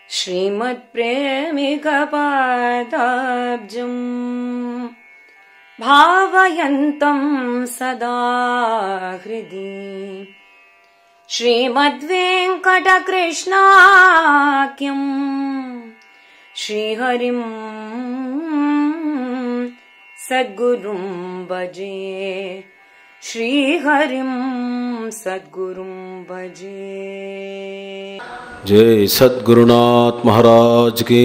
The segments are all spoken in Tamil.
श्रीमत्प्रेमिकपादाब्जम् भावयन्तं सदा हृदि श्रीमद्वेङ्कटकृष्णाख्यम् श्रीहरिम् सद्गुरुं भजे श्रीहरिं सद्गुरुं भजे जय सद्गुरुनाथ महाराज की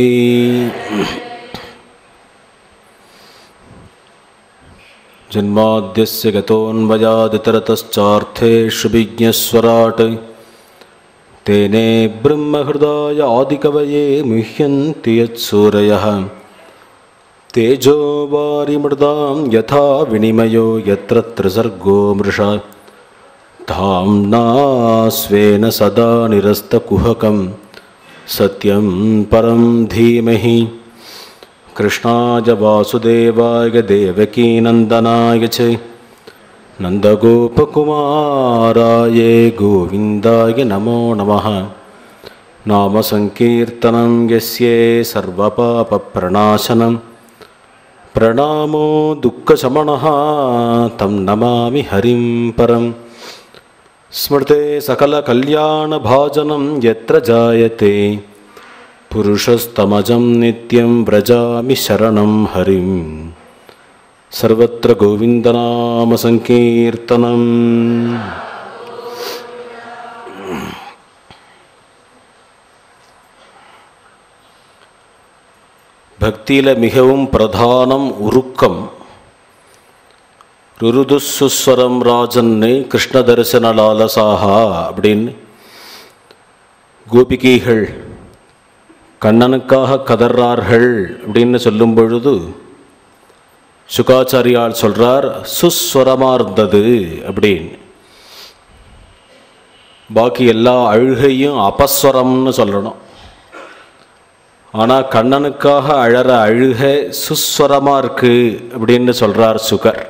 जन्माद्यस्य गतोऽन्वयादितरतश्चार्थेषु विज्ञस्वराट् तेने ब्रह्महृदाय आदिकवये मुह्यन्ति यत्सूरयः तेजो वारिमृदां यथा विनिमयो यत्र त्रिसर्गो मृषा धाम्ना स्वेन सदा निरस्तकुहकं सत्यं परं धीमहि कृष्णाय वासुदेवाय देवकीनन्दनाय च नन्दगोपकुमाराय गोविन्दाय नमो नमः नामसङ्कीर्तनं यस्ये सर्वपापप्रणाशनं प्रणामो दुःखशमनः तं नमामि हरिं परम् स्मृते सकलकल्याणभाजनं यत्र जायते पुरुषस्तमजं नित्यं व्रजामि शरणं हरिं सर्वत्र गोविन्दनामसङ्कीर्तनम् பக்தியில் மிகவும் பிரதானம் உருக்கம் ருருதுசுஸ்வரம் ராஜன்னு கிருஷ்ண தரிசன லாலசாகா அப்படின்னு கோபிகைகள் கண்ணனுக்காக கதறார்கள் அப்படின்னு சொல்லும் பொழுது சுகாச்சாரியால் சொல்றார் சுஸ்வரமாக இருந்தது அப்படின்னு பாக்கி எல்லா அழுகையும் அபஸ்வரம்னு சொல்லணும் ஆனால் கண்ணனுக்காக அழற அழுகை சுஸ்வரமாக இருக்கு அப்படின்னு சொல்கிறார் சுகர்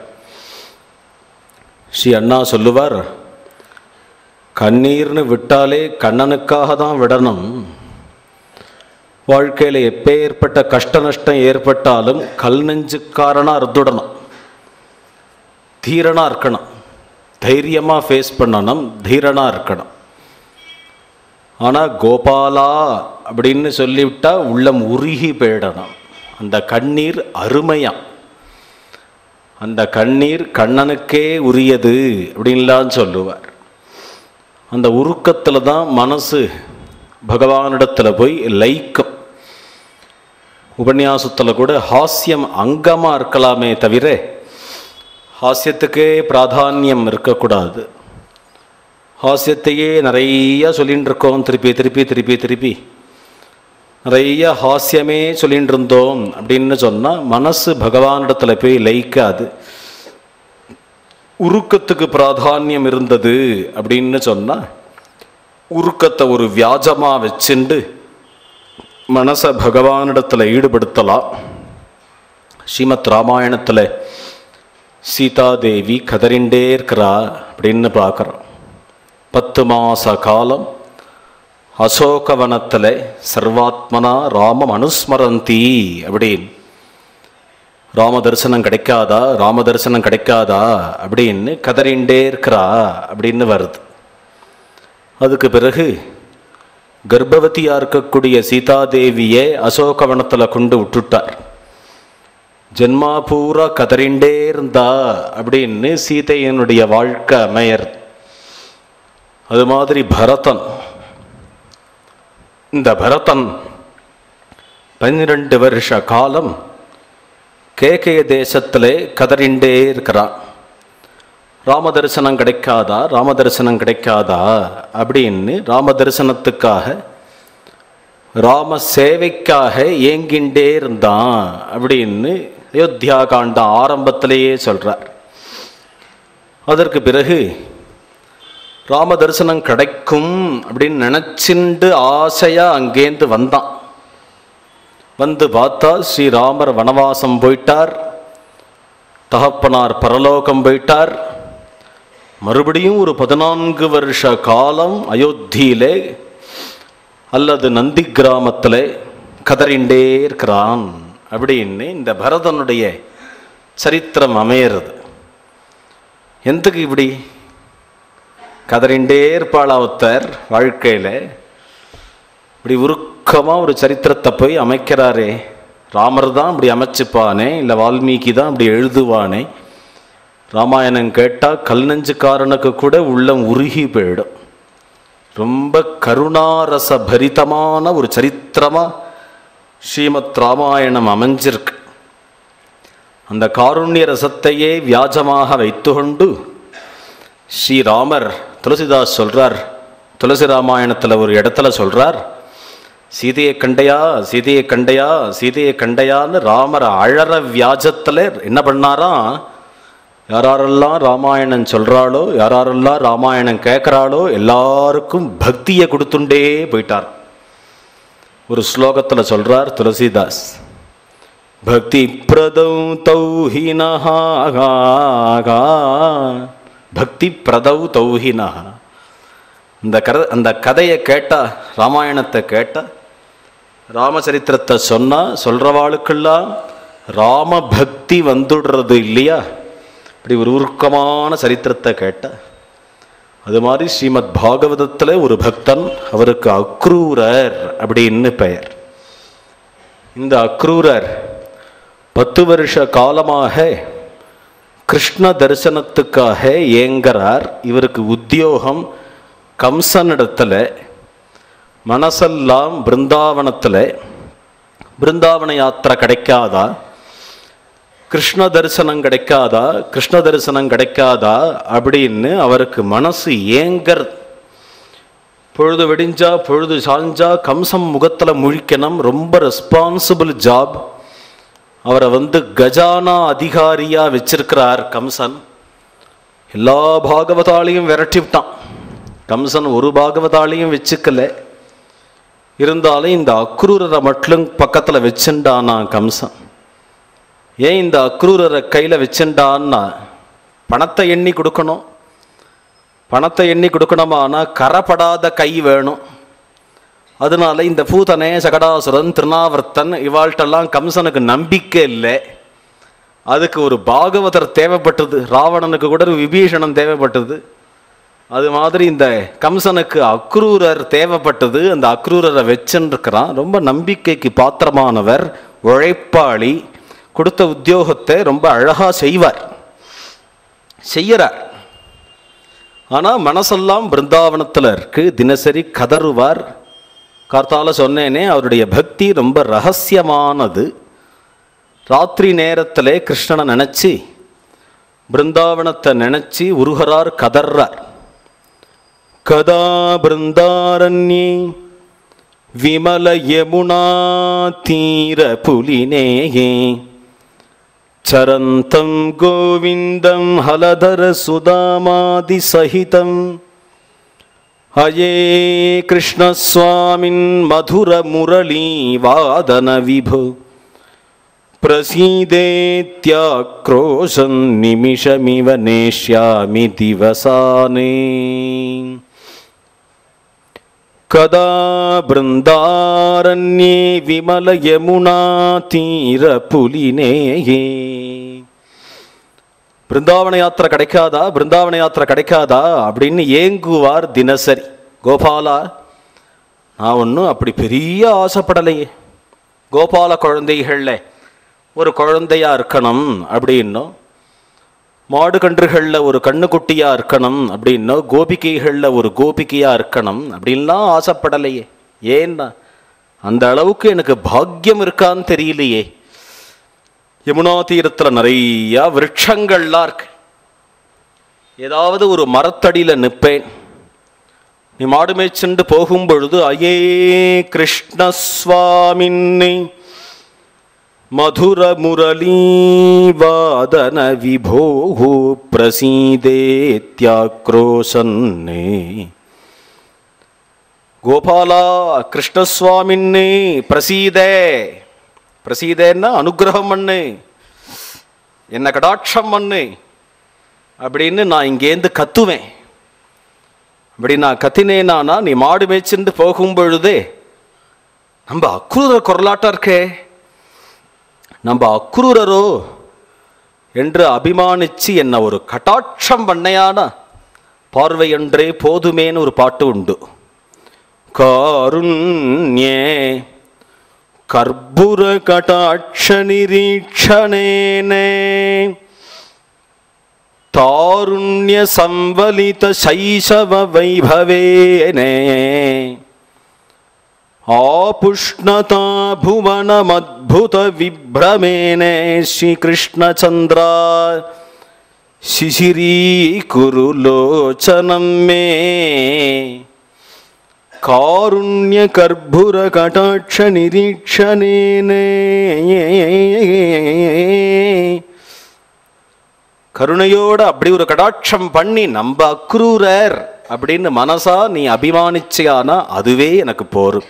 ஸ்ரீ அண்ணா சொல்லுவார் கண்ணீர்னு விட்டாலே கண்ணனுக்காக தான் விடணும் வாழ்க்கையில் எப்பேற்பட்ட கஷ்ட நஷ்டம் ஏற்பட்டாலும் கல் நெஞ்சுக்காரனாக இருந்துடணும் தீரனாக இருக்கணும் தைரியமாக ஃபேஸ் பண்ணணும் தீரனாக இருக்கணும் ஆனால் கோபாலா அப்படின்னு சொல்லிவிட்டா உள்ளம் உருகி போயிடணும் அந்த கண்ணீர் அருமையா அந்த கண்ணீர் கண்ணனுக்கே உரியது அப்படின்லாம் சொல்லுவார் அந்த உருக்கத்தில் தான் மனசு பகவானிடத்தில் போய் லைக்கும் உபன்யாசத்தில் கூட ஹாஸ்யம் அங்கமாக இருக்கலாமே தவிர ஹாஸ்யத்துக்கே பிராதானியம் இருக்கக்கூடாது ஹாஸ்யத்தையே நிறைய சொல்லின்னு இருக்கோம் திருப்பி திருப்பி திருப்பி திருப்பி நிறைய ஹாஸ்யமே சொல்லிட்டு இருந்தோம் அப்படின்னு சொன்னால் மனசு பகவானிடத்தில் போய் லயிக்காது உருக்கத்துக்கு பிராதானியம் இருந்தது அப்படின்னு சொன்னால் உருக்கத்தை ஒரு வியாஜமாக வச்சுண்டு மனசை பகவானிடத்தில் ஈடுபடுத்தலாம் ஸ்ரீமத் ராமாயணத்தில் சீதாதேவி கதறிண்டே இருக்கிறா அப்படின்னு பார்க்குறோம் பத்து மாச காலம் அசோகவனத்தில் சர்வாத்மனா ராமம் அனுஸ்மரந்தி அப்படின்னு ராம தரிசனம் கிடைக்காதா ராம தரிசனம் கிடைக்காதா அப்படின்னு கதறிண்டே இருக்கிறா அப்படின்னு வருது அதுக்கு பிறகு கர்ப்பவதியாக இருக்கக்கூடிய சீதாதேவியை அசோகவனத்தில் கொண்டு விட்டுட்டார் ஜென்மா பூரா கதறிண்டே இருந்தா அப்படின்னு சீதையனுடைய வாழ்க்கை அமையர் அது மாதிரி பரதன் இந்த பரதன் பன்னிரண்டு வருஷ காலம் கேக்கைய தேசத்திலே கதறிண்டே இருக்கிறான் ராம தரிசனம் கிடைக்காதா ராம தரிசனம் கிடைக்காதா அப்படின்னு ராம தரிசனத்துக்காக ராம சேவைக்காக ஏங்கிண்டே இருந்தான் அப்படின்னு அயோத்தியா காண்டம் ஆரம்பத்திலேயே சொல்றார் அதற்கு பிறகு ராம தரிசனம் கிடைக்கும் அப்படின்னு நினச்சிண்டு ஆசையாக அங்கேருந்து வந்தான் வந்து பார்த்தா ஸ்ரீராமர் வனவாசம் போயிட்டார் தகப்பனார் பரலோகம் போயிட்டார் மறுபடியும் ஒரு பதினான்கு வருஷ காலம் அயோத்தியிலே அல்லது நந்தி கிராமத்தில் கதறிண்டே இருக்கிறான் அப்படின்னு இந்த பரதனுடைய சரித்திரம் அமையிறது எந்தக்கு இப்படி கதறிண்டே இருப்பாள் ஒருத்தர் வாழ்க்கையில் இப்படி உருக்கமாக ஒரு சரித்திரத்தை போய் அமைக்கிறாரே ராமர் தான் இப்படி அமைச்சுப்பானே இல்லை வால்மீகி தான் இப்படி எழுதுவானே ராமாயணம் கேட்டால் கல் நெஞ்சுக்காரனுக்கு கூட உள்ளம் உருகி போயிடும் ரொம்ப கருணாரச பரிதமான ஒரு சரித்திரமா ஸ்ரீமத் ராமாயணம் அமைஞ்சிருக்கு அந்த காருண்ய ரசத்தையே வியாஜமாக வைத்துக்கொண்டு ஸ்ரீராமர் துளசிதாஸ் சொல்றார் துளசி ராமாயணத்தில் ஒரு இடத்துல சொல்றார் சீதையை கண்டையா சீதையை கண்டையா சீதையை கண்டையான்னு ராமர் அழற வியாஜத்தில் என்ன பண்ணாராம் யாரெல்லாம் ராமாயணம் சொல்கிறாளோ யாரெல்லாம் ராமாயணம் கேட்குறாளோ எல்லாருக்கும் பக்தியை கொடுத்துண்டே போயிட்டார் ஒரு ஸ்லோகத்தில் சொல்றார் துளசிதாஸ் பக்தி பிரதௌ தௌஹினஹா பக்தி பிரதௌ தௌஹினஹா இந்த கத அந்த கதையை கேட்டா ராமாயணத்தை கேட்டா ராமச்சரித்திரத்தை சொன்னா சொல்றவாளுக்கெல்லாம் ராம பக்தி வந்துடுறது இல்லையா இப்படி ஒரு உருக்கமான சரித்திரத்தை கேட்ட அது மாதிரி ஸ்ரீமத் பாகவதத்தில் ஒரு பக்தன் அவருக்கு அக்ரூரர் அப்படின்னு பெயர் இந்த அக்ரூரர் பத்து வருஷ காலமாக கிருஷ்ண தரிசனத்துக்காக ஏங்குறார் இவருக்கு உத்தியோகம் கம்சனிடத்தில் மனசெல்லாம் பிருந்தாவனத்தில் பிருந்தாவன யாத்திரை கிடைக்காதா கிருஷ்ண தரிசனம் கிடைக்காதா கிருஷ்ண தரிசனம் கிடைக்காதா அப்படின்னு அவருக்கு மனசு ஏங்கர் பொழுது வெடிஞ்சா பொழுது சாஞ்சா கம்சம் முகத்தில் முழிக்கணும் ரொம்ப ரெஸ்பான்சிபிள் ஜாப் அவரை வந்து கஜானா அதிகாரியா வச்சிருக்கிறார் கம்சன் எல்லா பாகவதாலையும் விரட்டி விட்டான் கம்சன் ஒரு பாகவதாலையும் வச்சுக்கல இருந்தாலும் இந்த அக்ரூரரை மட்டும் பக்கத்தில் வச்சுண்டானா கம்சன் ஏன் இந்த அக்ரூரரை கையில் வச்சுண்டான்னா பணத்தை எண்ணி கொடுக்கணும் பணத்தை எண்ணி கொடுக்கணுமானா கரப்படாத கை வேணும் அதனால இந்த பூதனே சகடாசுரன் திருநாவர்த்தன் இவாள்கிட்டெல்லாம் கம்சனுக்கு நம்பிக்கை இல்லை அதுக்கு ஒரு பாகவதர் தேவைப்பட்டது ராவணனுக்கு கூட ஒரு விபீஷணன் தேவைப்பட்டது அது மாதிரி இந்த கம்சனுக்கு அக்ரூரர் தேவைப்பட்டது அந்த அக்ரூரரை வச்சுருக்கிறான் ரொம்ப நம்பிக்கைக்கு பாத்திரமானவர் உழைப்பாளி கொடுத்த உத்தியோகத்தை ரொம்ப அழகா செய்வார் செய்யறார் ஆனால் மனசெல்லாம் பிருந்தாவனத்தில் இருக்கு தினசரி கதறுவார் கார்த்தால சொன்னேனே அவருடைய பக்தி ரொம்ப ரகசியமானது ராத்திரி நேரத்தில் கிருஷ்ணனை நினச்சி பிருந்தாவனத்தை நினச்சி உருகிறார் கதர்றார் கதா பிருந்தாரண்யே விமல யமுனா தீர புலினேயே சரந்தம் கோவிந்தம் ஹலதர சுதாமாதி சகிதம் அயே கிருஷ்ணஸ்வாமின் மதுர முரளி வாதன விபு प्रसीदेत्याक्रोशन् निमिषमिव नेष्यामि दिवसाने कदा बृन्दारण्ये विमलयमुनातीरपुलिनेये பிருந்தாவன யாத்திரை கிடைக்காதா பிருந்தாவன யாத்திரை கிடைக்காதா அப்படின்னு ஏங்குவார் தினசரி கோபாலா நான் ஒன்றும் அப்படி பெரிய ஆசைப்படலையே கோபால குழந்தைகளில் ஒரு குழந்தையா இருக்கணும் அப்படின்னும் மாடு கன்றுகளில் ஒரு கண்ணுக்குட்டியா இருக்கணும் அப்படின்னும் கோபிகைகளில் ஒரு கோபிகையா இருக்கணும் அப்படின்லாம் ஆசைப்படலையே ஏன்னா அந்த அளவுக்கு எனக்கு பாக்கியம் இருக்கான்னு தெரியலையே யமுனா தீரத்தில் நிறைய விருட்சங்கள்லாம் இருக்கு ஏதாவது ஒரு மரத்தடியில் நிற்பேன் நீ மாடு மேய்ச்சென்று போகும் பொழுது அயே கிருஷ்ணஸ்வாமின்னே मधुरमुरलीवादन विभोः प्रसीदेत्याक्रोशन्ने கோபாலா கிருஷ்ணசுவாமின்னு பிரசீதே பிரசீதேன்னா அனுகிரகம் பண்ணு என்ன கடாட்சம் பண்ணு அப்படின்னு நான் இங்கேருந்து கத்துவேன் அப்படி நான் கத்தினேனானா நீ மாடு மேய்ச்சிருந்து போகும் பொழுதே நம்ம அக்ரூரர் குரலாட்டம் இருக்கே நம்ம அக்ரூரரோ என்று அபிமானிச்சு என்ன ஒரு கட்டாட்சம் பண்ணையான பார்வையொன்றே போதுமேன்னு ஒரு பாட்டு உண்டு காருண்யே கர்ப்பூர கட்டாட்ச நிரீட்சணேனே தாருண்ய சம்வலித சைசவ வைபவேனே आपुष्णता भुवनमद्भुत विभ्रमेणे श्रीकृष्णचन्द्रा शिशिरीकुरु लोचनं मे कारुण्यकर्भुरकटाक्षनिरीक्षणेने கருணையோட அப்படி ஒரு கடாட்சம் பண்ணி நம்ம அக்ரூரர் அப்படின்னு மனசா நீ அபிமானிச்சியானா அதுவே எனக்கு போரும்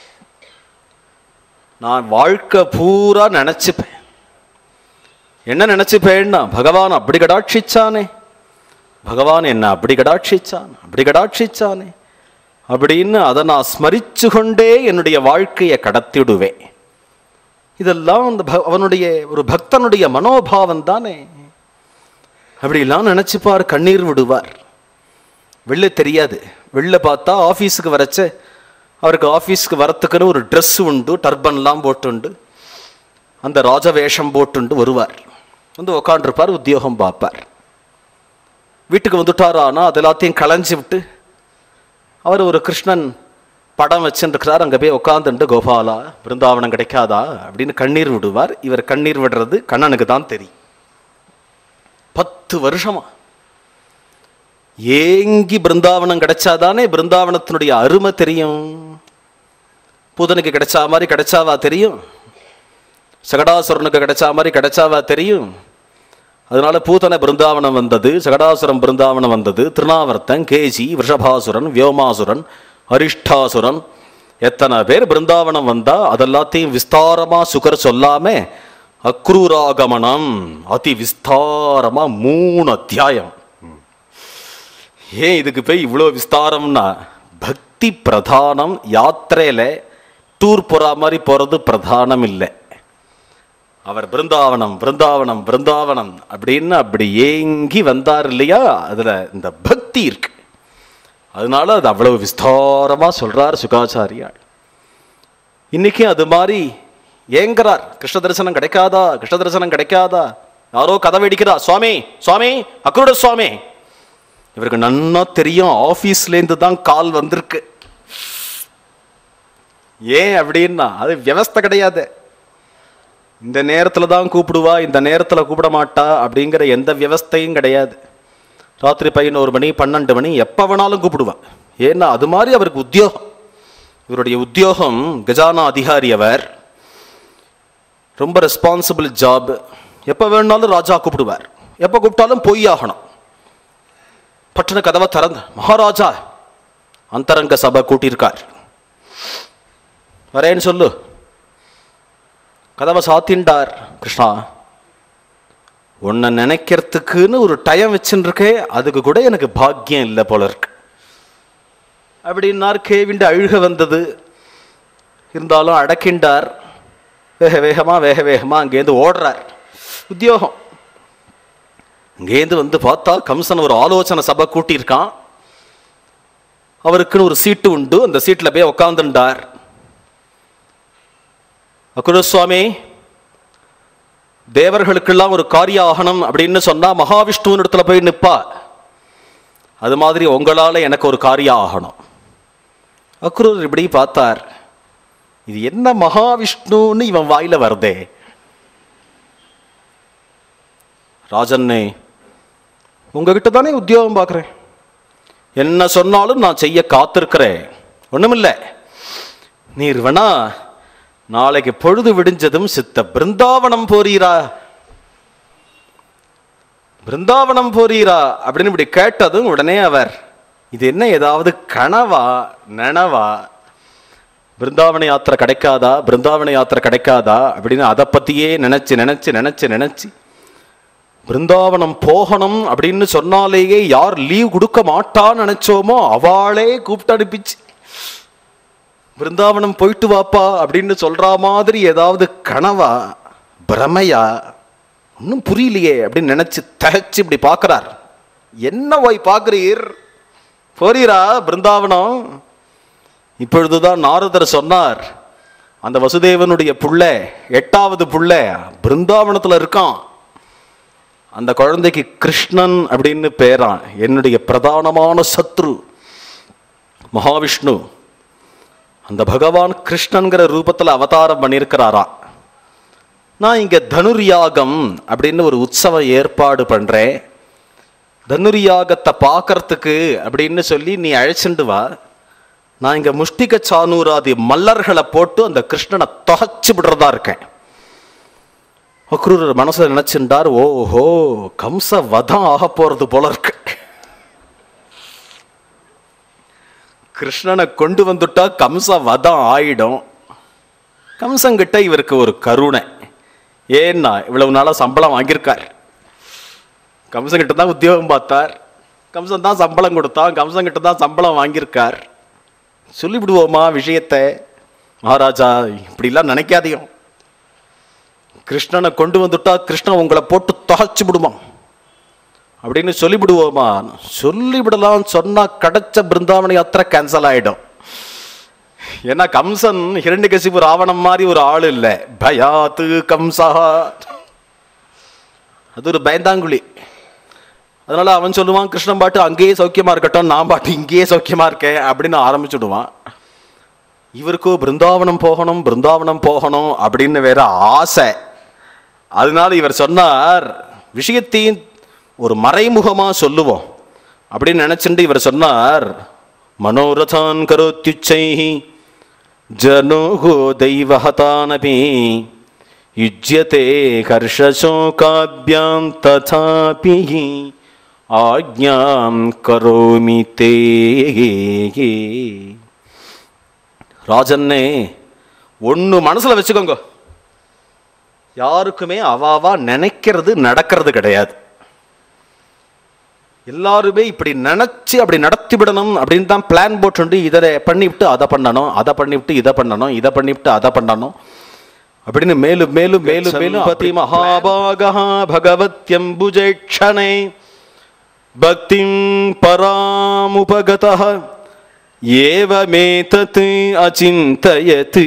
நான் வாழ்க்கை பூரா நினைச்சுப்பேன் என்ன நினைச்சுப்பேன்னா பகவான் அப்படி கடாட்சிச்சானே பகவான் என்ன அப்படி கடாட்சிச்சான் அப்படி கடாட்சிச்சானே அப்படின்னு அதை நான் ஸ்மரிச்சு கொண்டே என்னுடைய வாழ்க்கையை கடத்திடுவேன் இதெல்லாம் அந்த ப- அவனுடைய ஒரு பக்தனுடைய மனோபாவம் தானே அப்படிலாம் நினைச்சுப்பார் கண்ணீர் விடுவார் வெளில தெரியாது வெளில பார்த்தா ஆஃபீஸுக்கு வரச்ச அவருக்கு ஆஃபீஸ்க்கு வரத்துக்குன்னு ஒரு ட்ரெஸ் உண்டு டர்பன்லாம் போட்டுண்டு அந்த ராஜவேஷம் போட்டுண்டு வருவார் வந்து உக்காண்டிருப்பார் உத்தியோகம் பார்ப்பார் வீட்டுக்கு வந்துட்டாரானா அது எல்லாத்தையும் களைஞ்சி விட்டு அவர் ஒரு கிருஷ்ணன் படம் வச்சுருக்கிறார் அங்கே போய் உட்காந்துட்டு கோபாலா பிருந்தாவனம் கிடைக்காதா அப்படின்னு கண்ணீர் விடுவார் இவர் கண்ணீர் விடுறது கண்ணனுக்கு தான் தெரியும் பத்து வருஷமா ஏங்கி பிருந்தாவனம் கிடைச்சாதானே பிருந்தாவனத்தினுடைய அருமை தெரியும் பூதனுக்கு கிடைச்சா மாதிரி கிடைச்சாவா தெரியும் சகடாசுரனுக்கு கிடைச்சா மாதிரி கிடைச்சாவா தெரியும் அதனால பூதன பிருந்தாவனம் வந்தது சகடாசுரம் பிருந்தாவனம் வந்தது திருநாவர்த்தன் கேஜி விஷபாசுரன் வியோமாசுரன் அரிஷ்டாசுரன் எத்தனை பேர் பிருந்தாவனம் வந்தா அதெல்லாத்தையும் விஸ்தாரமா சுகர் சொல்லாம அக்ரூராகமனம் அதி விஸ்தாரமா மூணு அத்தியாயம் ஏன் இதுக்கு போய் இவ்வளோ விஸ்தாரம்னா பக்தி பிரதானம் யாத்திரையில டூர் போற மாதிரி போறது பிரதானம் இல்லை அவர் பிருந்தாவனம் பிருந்தாவனம் பிருந்தாவனம் அப்படின்னு அப்படி ஏங்கி வந்தார் இல்லையா அதுல இந்த பக்தி இருக்கு அதனால அது அவ்வளவு விஸ்தாரமா சொல்றார் சுகாச்சாரியார் இன்னைக்கு அது மாதிரி ஏங்குறார் கிருஷ்ண தரிசனம் கிடைக்காதா கிருஷ்ண தரிசனம் கிடைக்காதா யாரோ கதை வெடிக்கிறா சுவாமி சுவாமி அக்ரூட சுவாமி இவருக்கு நன்னா தெரியும் ஆபீஸ்லேருந்து தான் கால் வந்திருக்கு ஏன் அப்படின்னா அது வியவஸ்தை கிடையாது இந்த நேரத்தில் தான் கூப்பிடுவா இந்த நேரத்தில் கூப்பிட மாட்டா அப்படிங்கிற எந்த வியவஸ்தையும் கிடையாது ராத்திரி பதினோரு மணி பன்னெண்டு மணி எப்போ வேணாலும் கூப்பிடுவா ஏன்னா அது மாதிரி அவருக்கு உத்தியோகம் இவருடைய உத்தியோகம் கஜானா அதிகாரி அவர் ரொம்ப ரெஸ்பான்சிபிள் ஜாப் எப்போ வேணாலும் ராஜா கூப்பிடுவார் எப்போ கூப்பிட்டாலும் பொய் ஆகணும் பட்டண கதவை திறந்து மகாராஜா அந்தரங்க சபை கூட்டியிருக்கார் வரேன்னு சொல்லு கதவை சாத்தின்டார் கிருஷ்ணா உன்னை நினைக்கிறதுக்குன்னு ஒரு டைம் வச்சுருக்கே அதுக்கு கூட எனக்கு பாக்கியம் இல்லை போல இருக்கு அப்படின்னார் கேவிண்டு அழுக வந்தது இருந்தாலும் அடக்கின்றார் வேக வேகமா வேக வேகமா அங்கேருந்து ஓடுறார் உத்தியோகம் அங்கேருந்து வந்து பார்த்தா கம்சன் ஒரு ஆலோசனை சபை கூட்டியிருக்கான் அவருக்குன்னு ஒரு சீட்டு உண்டு அந்த சீட்டில் போய் உட்காந்துட்டார் அக்குருசுவாமி தேவர்களுக்கெல்லாம் ஒரு காரிய ஆகணும் அப்படின்னு சொன்னா மகாவிஷ்ணுவின் இடத்துல போய் நிப்பா அது மாதிரி உங்களால எனக்கு ஒரு காரியம் ஆகணும் அக்ரூர் இப்படி பார்த்தார் இது என்ன மகாவிஷ்ணுன்னு இவன் வாயில வருதே ராஜன்னே உங்ககிட்ட தானே உத்தியோகம் பார்க்குறேன் என்ன சொன்னாலும் நான் செய்ய காத்திருக்கிறேன் ஒண்ணுமில்ல நீர் வேணா நாளைக்கு பொழுது விடிஞ்சதும் சித்த பிருந்தாவனம் போறீரா பிருந்தாவனம் போறீரா அப்படின்னு இப்படி கேட்டதும் உடனே அவர் இது என்ன ஏதாவது கனவா நனவா பிருந்தாவன யாத்திரை கிடைக்காதா பிருந்தாவன யாத்திரை கிடைக்காதா அப்படின்னு அதை பத்தியே நினைச்சு நினைச்சு நினைச்சு நினைச்சு பிருந்தாவனம் போகணும் அப்படின்னு சொன்னாலேயே யார் லீவ் கொடுக்க மாட்டான்னு நினைச்சோமோ அவளே கூப்பிட்டு அனுப்பிச்சு பிருந்தாவனம் போயிட்டு வாப்பா அப்படின்னு சொல்ற மாதிரி ஏதாவது கனவா பிரமையா ஒன்றும் புரியலையே அப்படின்னு நினைச்சு தகச்சு இப்படி பார்க்கறார் என்ன போய் பார்க்கிறீர் போறீரா பிருந்தாவனம் இப்பொழுதுதான் நாரதர் சொன்னார் அந்த வசுதேவனுடைய புள்ள எட்டாவது புள்ள பிருந்தாவனத்துல இருக்கான் அந்த குழந்தைக்கு கிருஷ்ணன் அப்படின்னு பேரான் என்னுடைய பிரதானமான சத்ரு மகாவிஷ்ணு அந்த பகவான் கிருஷ்ணன்கிற ரூபத்தில் அவதாரம் பண்ணியிருக்கிறாராம் நான் இங்க தனுர்யாகம் அப்படின்னு ஒரு உற்சவ ஏற்பாடு பண்றேன் தனுர்யாகத்தை பார்க்கறதுக்கு அப்படின்னு சொல்லி நீ அழைச்சிண்டு வா நான் இங்க முஷ்டிக சானூராதி மல்லர்களை போட்டு அந்த கிருஷ்ணனை தொகைச்சு விடுறதா இருக்கேன் அக்ரூரர் மனசுல நினைச்சிருந்தார் ஓஹோ கம்ச வதம் ஆக போறது போல இருக்கு கிருஷ்ணனை கொண்டு வந்துட்டா கம்ச வதம் ஆயிடும் கம்சங்கிட்ட இவருக்கு ஒரு கருணை ஏன்னா இவ்வளவு நாளா சம்பளம் வாங்கியிருக்கார் கம்சங்கிட்ட தான் உத்தியோகம் பார்த்தார் கம்சன் தான் சம்பளம் கொடுத்தான் கம்சங்கிட்ட தான் சம்பளம் வாங்கியிருக்கார் சொல்லிவிடுவோமா விஷயத்தை மகாராஜா இப்படிலாம் நினைக்காதீங்க கிருஷ்ணனை கொண்டு வந்துட்டா கிருஷ்ணன் உங்களை போட்டு தொகைச்சு விடுமா அப்படின்னு சொல்லிவிடுவோமா சொல்லிவிடலாம் சொன்னா கிடைச்ச பிருந்தாவன யாத்திரை கேன்சல் ஆயிடும் ஏன்னா கம்சன் ஹிரண்யகசிபு ராவணன் மாதிரி ஒரு ஆள் இல்லை பயாத்து கம்சா அது ஒரு பயந்தாங்குழி அதனால அவன் சொல்லுவான் கிருஷ்ணன் பாட்டு அங்கேயே சௌக்கியமா இருக்கட்டும் நான் பாட்டு இங்கேயே சௌக்கியமா இருக்கேன் அப்படின்னு ஆரம்பிச்சுடுவான் இவருக்கோ பிருந்தாவனம் போகணும் பிருந்தாவனம் போகணும் அப்படின்னு வேற ஆசை அதனால இவர் சொன்னார் விஷயத்தையும் ஒரு மறைமுகமா சொல்லுவோம் அப்படின்னு நினைச்சுட்டு இவர் சொன்னார் மனோரதான் கரோத்யுச்சை ஜனோகோ தெய்வஹதானபி யுஜ்யதே ஹர்ஷசோகாபியாம் ததாபி ஆக்ஞாம் கரோமி தே ராஜன்னே ஒன்று மனசுல வச்சுக்கோங்க யாருக்குமே அவாவா நினைக்கிறது நடக்கிறது கிடையாது எல்லாருமே இப்படி நினைச்சு அப்படி நடத்தி விடணும் அப்படின்னு தான் பிளான் போட்டு இதை பண்ணிவிட்டு அதை பண்ணணும் அதை பண்ணிவிட்டு இதை பண்ணணும் இதை பண்ணிவிட்டு அதை பண்ணணும் அப்படின்னு மேலும் மேலும் மேலும் மேலும் பதி மகாபாகா பகவத்யம்புஜேக்ஷணே பக்திம் பராமுபகதா ஏவமேதத் அச்சிந்தயத்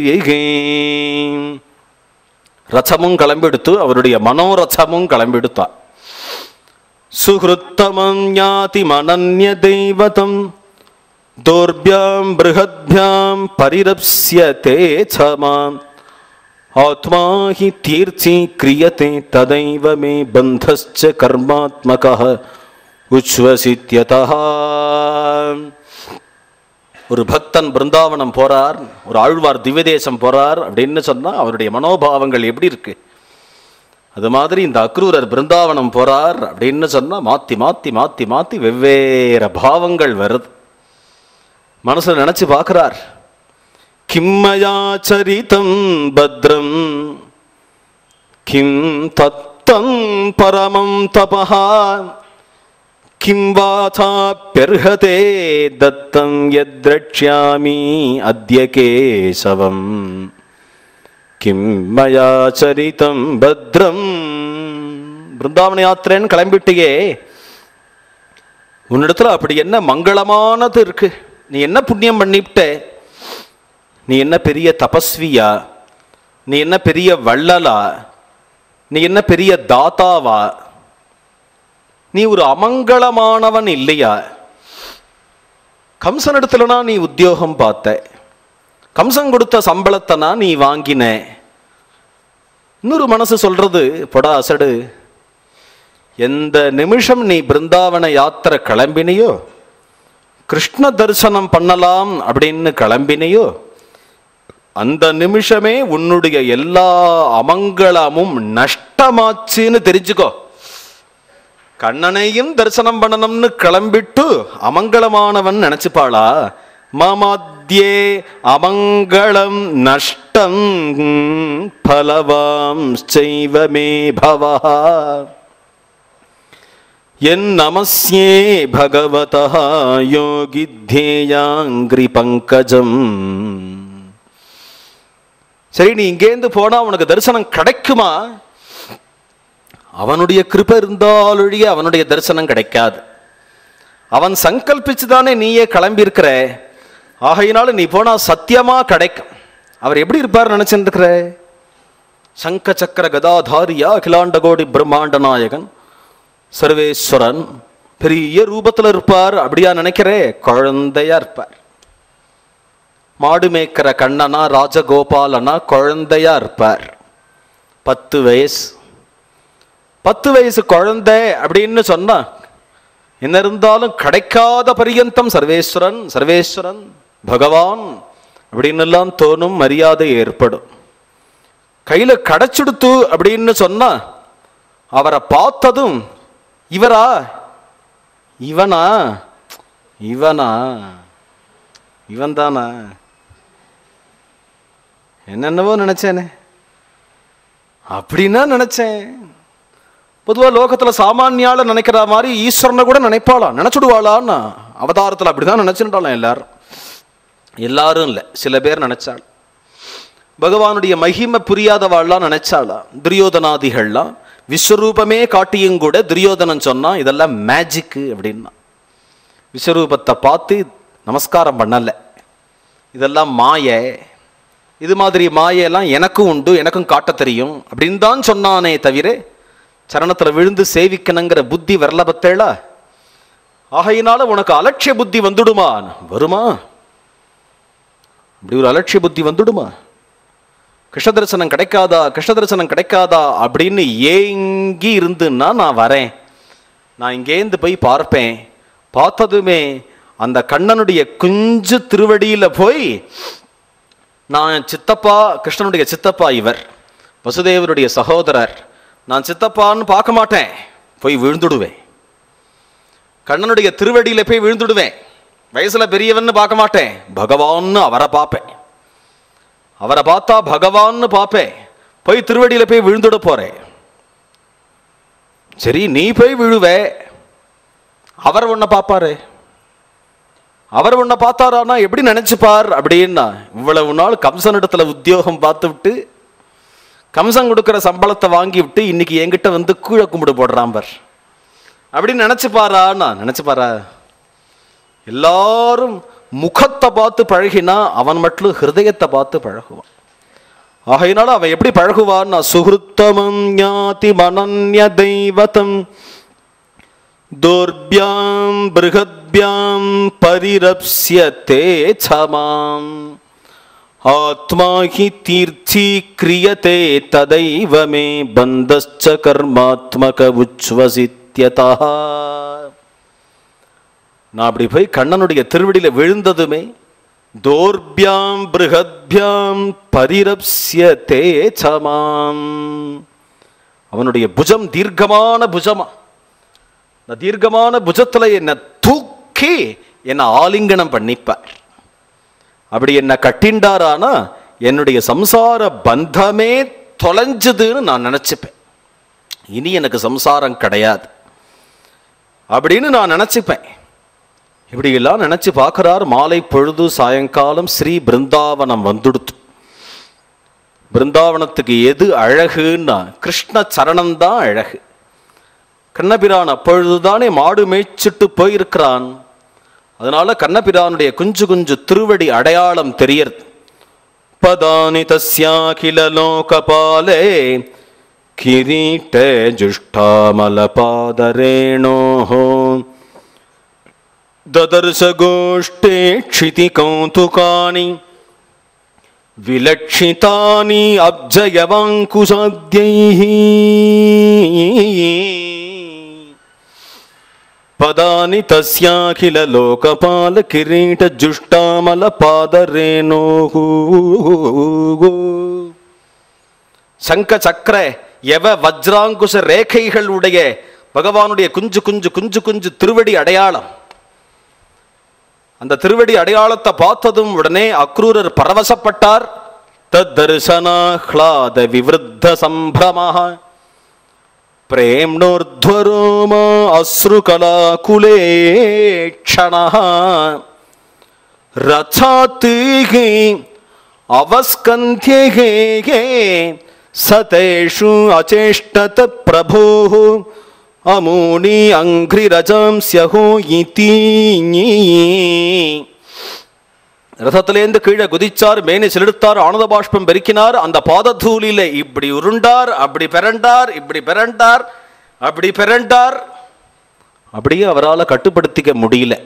ரசமும் கிளம்பிடுத்து அவருடைய மனோரசமும் கிளம்பிடுத்தா சுஹൃத்தமம் ஞாதி மனன்ய தெய்வதம் தோர்பியாம் பிருகத்பியாம் பரிரப்ஸ்யதே சமாம் ஆத்மா ஹி தீர்த்தி கிரியதே ததைவ மே பந்தஸ்ச கர்மாத்மகः உச்வசித்யதः ஒரு பக்தன் பிருந்தாவனம் போறார் ஒரு ஆழ்வார் திவ்யதேசம் போறார் அப்படின்னு சொன்னா அவருடைய மனோபாவங்கள் எப்படி இருக்கு அது மாதிரி இந்த அக்ரூரர் பிருந்தாவனம் போறார் அப்படின்னு சொன்னா மாத்தி மாத்தி மாத்தி மாத்தி வெவ்வேறு பாவங்கள் வருது மனசுல நினைச்சு பார்க்கிறார் கிம்மயா சரிதம் பத்ரம் கிம் தத்தம் பரமம் தபஹா கிம் வாதாப்யர்ஹதே தத்தம் யத்ரக்ஷ்யாமி அத்ய கேசவம் கிம் மயா சரிதம் பத்ரம் பிருந்தாவன யாத்திரைன்னு கிளம்பிட்டியே உன்னிடத்துல அப்படி என்ன மங்களமானது இருக்கு நீ என்ன புண்ணியம் பண்ணிவிட்ட நீ என்ன பெரிய தபஸ்வியா நீ என்ன பெரிய வள்ளலா நீ என்ன பெரிய தாத்தாவா நீ ஒரு அமங்கலமானவன் இல்லையா கம்சனிடத்துலனா நீ உத்தியோகம் பார்த்த கம்சன் கொடுத்த சம்பளத்தைனா நீ வாங்கின இன்னொரு மனசு சொல்றது பொடா அசடு எந்த நிமிஷம் நீ பிருந்தாவன யாத்திரை கிளம்பினையோ கிருஷ்ண தரிசனம் பண்ணலாம் அப்படின்னு கிளம்பினையோ அந்த நிமிஷமே உன்னுடைய எல்லா அமங்கலமும் நஷ்டமாச்சுன்னு தெரிஞ்சுக்கோ கண்ணனையும் தரிசனம் பண்ணணும்னு கிளம்பிட்டு அமங்கலமானவன் நினைச்சுப்பாளா மமத்யே அமங்களம் நஷ்டம் பலவாம் செய்வமே பவா என் நமஸ்யே பகவதா யோகி தேயாங்கிரி பங்கஜம் சரி நீ இங்கேருந்து போனா உனக்கு தரிசனம் கிடைக்குமா அவனுடைய கிருபை இருந்தாலொழிய அவனுடைய தரிசனம் கிடைக்காது அவன் சங்கல்பிச்சு தானே நீயே கிளம்பி இருக்கிற ஆகையினால நீ போனா சத்தியமா கிடைக்கும் அவர் எப்படி இருப்பார் நினைச்சுட்டு இருக்கிற சங்க சக்கர கதாதாரியா அகிலாண்ட கோடி பிரம்மாண்ட நாயகன் சர்வேஸ்வரன் பெரிய ரூபத்துல இருப்பார் அப்படியா நினைக்கிறே குழந்தையா இருப்பார் மாடு மேய்க்கிற கண்ணனா ராஜகோபாலனா குழந்தையா இருப்பார் பத்து வயசு பத்து வயசு குழந்தை அப்படின்னு சொன்னா என்ன இருந்தாலும் கிடைக்காத பரியந்தம் சர்வேஸ்வரன் சர்வேஸ்வரன் பகவான் அப்படின்னு எல்லாம் தோணும் மரியாதை ஏற்படும் கையில கிடைச்சுடுத்து அப்படின்னு சொன்னா அவரை பார்த்ததும் இவரா இவனா இவனா இவன் தானா என்னென்னவோ நினைச்சேனே அப்படின்னா நினைச்சேன் பொதுவா லோகத்துல சாமானியால நினைக்கிற மாதிரி ஈஸ்வரனை கூட நினைப்பாளா நினைச்சுடுவாளான்னா அவதாரத்துல அப்படிதான் நினைச்சுட்டாலாம் எல்லாரும் எல்லாரும் இல்லை சில பேர் நினைச்சாள் பகவானுடைய மகிமை புரியாதவாள்லாம் நினைச்சாளா துரியோதனாதிகள்லாம் விஸ்வரூபமே காட்டியும் கூட துரியோதனன் சொன்னா இதெல்லாம் மேஜிக்கு அப்படின்னா விஸ்வரூபத்தை பார்த்து நமஸ்காரம் பண்ணல இதெல்லாம் மாயை இது மாதிரி மாயெல்லாம் எனக்கும் உண்டு எனக்கும் காட்ட தெரியும் அப்படின்னு தான் சொன்னானே தவிர சரணத்துல விழுந்து சேவிக்கணுங்கிற புத்தி வரல பத்தேளா ஆகையினால உனக்கு அலட்சிய புத்தி வந்துடுமா வருமா அப்படி ஒரு அலட்சிய புத்தி வந்துடுமா கிருஷ்ண தரிசனம் கிடைக்காதா கிருஷ்ண தரிசனம் கிடைக்காதா அப்படின்னு ஏங்கி இருந்துன்னா நான் வரேன் நான் இங்கேருந்து போய் பார்ப்பேன் பார்த்ததுமே அந்த கண்ணனுடைய குஞ்சு திருவடியில போய் நான் சித்தப்பா கிருஷ்ணனுடைய சித்தப்பா இவர் வசுதேவருடைய சகோதரர் நான் சித்தப்பான்னு பார்க்க மாட்டேன் போய் விழுந்துடுவேன் கண்ணனுடைய திருவடியில போய் விழுந்துடுவேன் வயசுல பெரியவன்னு பார்க்க மாட்டேன் பகவான்னு அவரை பார்ப்பேன் அவரை பார்த்தா பகவான்னு பார்ப்பேன் போய் திருவடியில போய் விழுந்துட போறேன் சரி நீ போய் விழுவே அவர் உன்னை பார்ப்பாரு அவர் உன்னை பார்த்தாரானா எப்படி நினைச்சுப்பார் அப்படின்னா இவ்வளவு நாள் கம்சனிடத்துல உத்தியோகம் பார்த்து விட்டு கம்சன் கொடுக்கிற சம்பளத்தை வாங்கி விட்டு இன்னைக்கு என்கிட்ட வந்து கீழே கும்பிடு போடுறான் பார் அப்படின்னு நினைச்சுப்பாரான்னா நினைச்சுப்பாரா எல்லாரும் முகத்தை பார்த்து பழகினா அவன் மட்டும் ஹிருதயத்தை பார்த்து பழகுவான் ஆகையினால அவன் எப்படி பழகுவான்னா சுகிருத்தமம் ஞாதி மனன்ய தெய்வதம் தோர்பியாம் பிருகத்பியாம் பரிரப்ஸ்யத்தே சமாம் ஆத்மா ஹி தீர்த்தி கிரியதே ததைவ மே பந்தஸ்ச கர்மாத்மக உச்வசித்யதா நான் அப்படி போய் கண்ணனுடைய திருவடியில விழுந்ததுமே தோர்பியாம் பிருகத்பியாம் பரிரப்ஸ்யத்தே சமாம் அவனுடைய புஜம் தீர்க்கமான புஜமா இந்த தீர்க்கமான புஜத்துல என்னை தூக்கி என்னை ஆலிங்கனம் பண்ணிப்பார் அப்படி என்னை கட்டிண்டாரானா என்னுடைய சம்சார பந்தமே தொலைஞ்சதுன்னு நான் நினைச்சுப்பேன் இனி எனக்கு சம்சாரம் கிடையாது அப்படின்னு நான் நினைச்சுப்பேன் இப்படியெல்லாம் நினைச்சு பார்க்கிறார் மாலை பொழுது சாயங்காலம் ஸ்ரீ பிருந்தாவனம் வந்துடுத்து பிருந்தாவனத்துக்கு எது அழகுன்னா கிருஷ்ண சரணம் தான் அழகு கண்ணபிரான் அப்பொழுதுதானே மாடு மேய்ச்சிட்டு போயிருக்கிறான் அதனால கண்ணபிரானுடைய குஞ்சு குஞ்சு திருவடி அடையாளம் தெரியறது பதானி தஸ்யாகில லோகபாலே கிரீட்ட ஜுஷ்டாமல பாதரேணோஹோ ददर्श गोष्ठे क्षिति कौतुकानि विलक्षितानि अब्जयवाङ्कुशाद्यैः पदानि तस्याखिल लोकपाल किरीट जुष्टामल पादरेणोः சங்க சக்கர எவ வஜ்ராங்குச ரேகைகள் உடைய பகவானுடைய குஞ்சு குஞ்சு குஞ்சு குஞ்சு திருவடி அடையாளம் அந்த திருவடி அடையாளத்தை பார்த்ததும் உடனே அக்ரூரர் பரவசப்பட்டார் தத்தர்சனாஹ்லாத விவருத்த சம்பிரமः பிரேம்னோர்ध्वरोमा अश्रुकलाकुलेक्षणः रथात् அவஸ்கந்தியே சதேஷு அச்சேஷ்டத பிரபோ அமூனி அங்கிரிரஜம் ஸ்யஹோ இதி ரதத்திலேந்து கீழே குதிச்சார் மேனி சிலிர்த்தார் ஆனந்த பாஷ்பம் பெருக்கினார் அந்த பாதத்தூளில இப்படி உருண்டார் அப்படி பிறண்டார் இப்படி பிறண்டார் அப்படி பிறண்டார் அப்படியே அவரால் கட்டுப்படுத்திக்க முடியல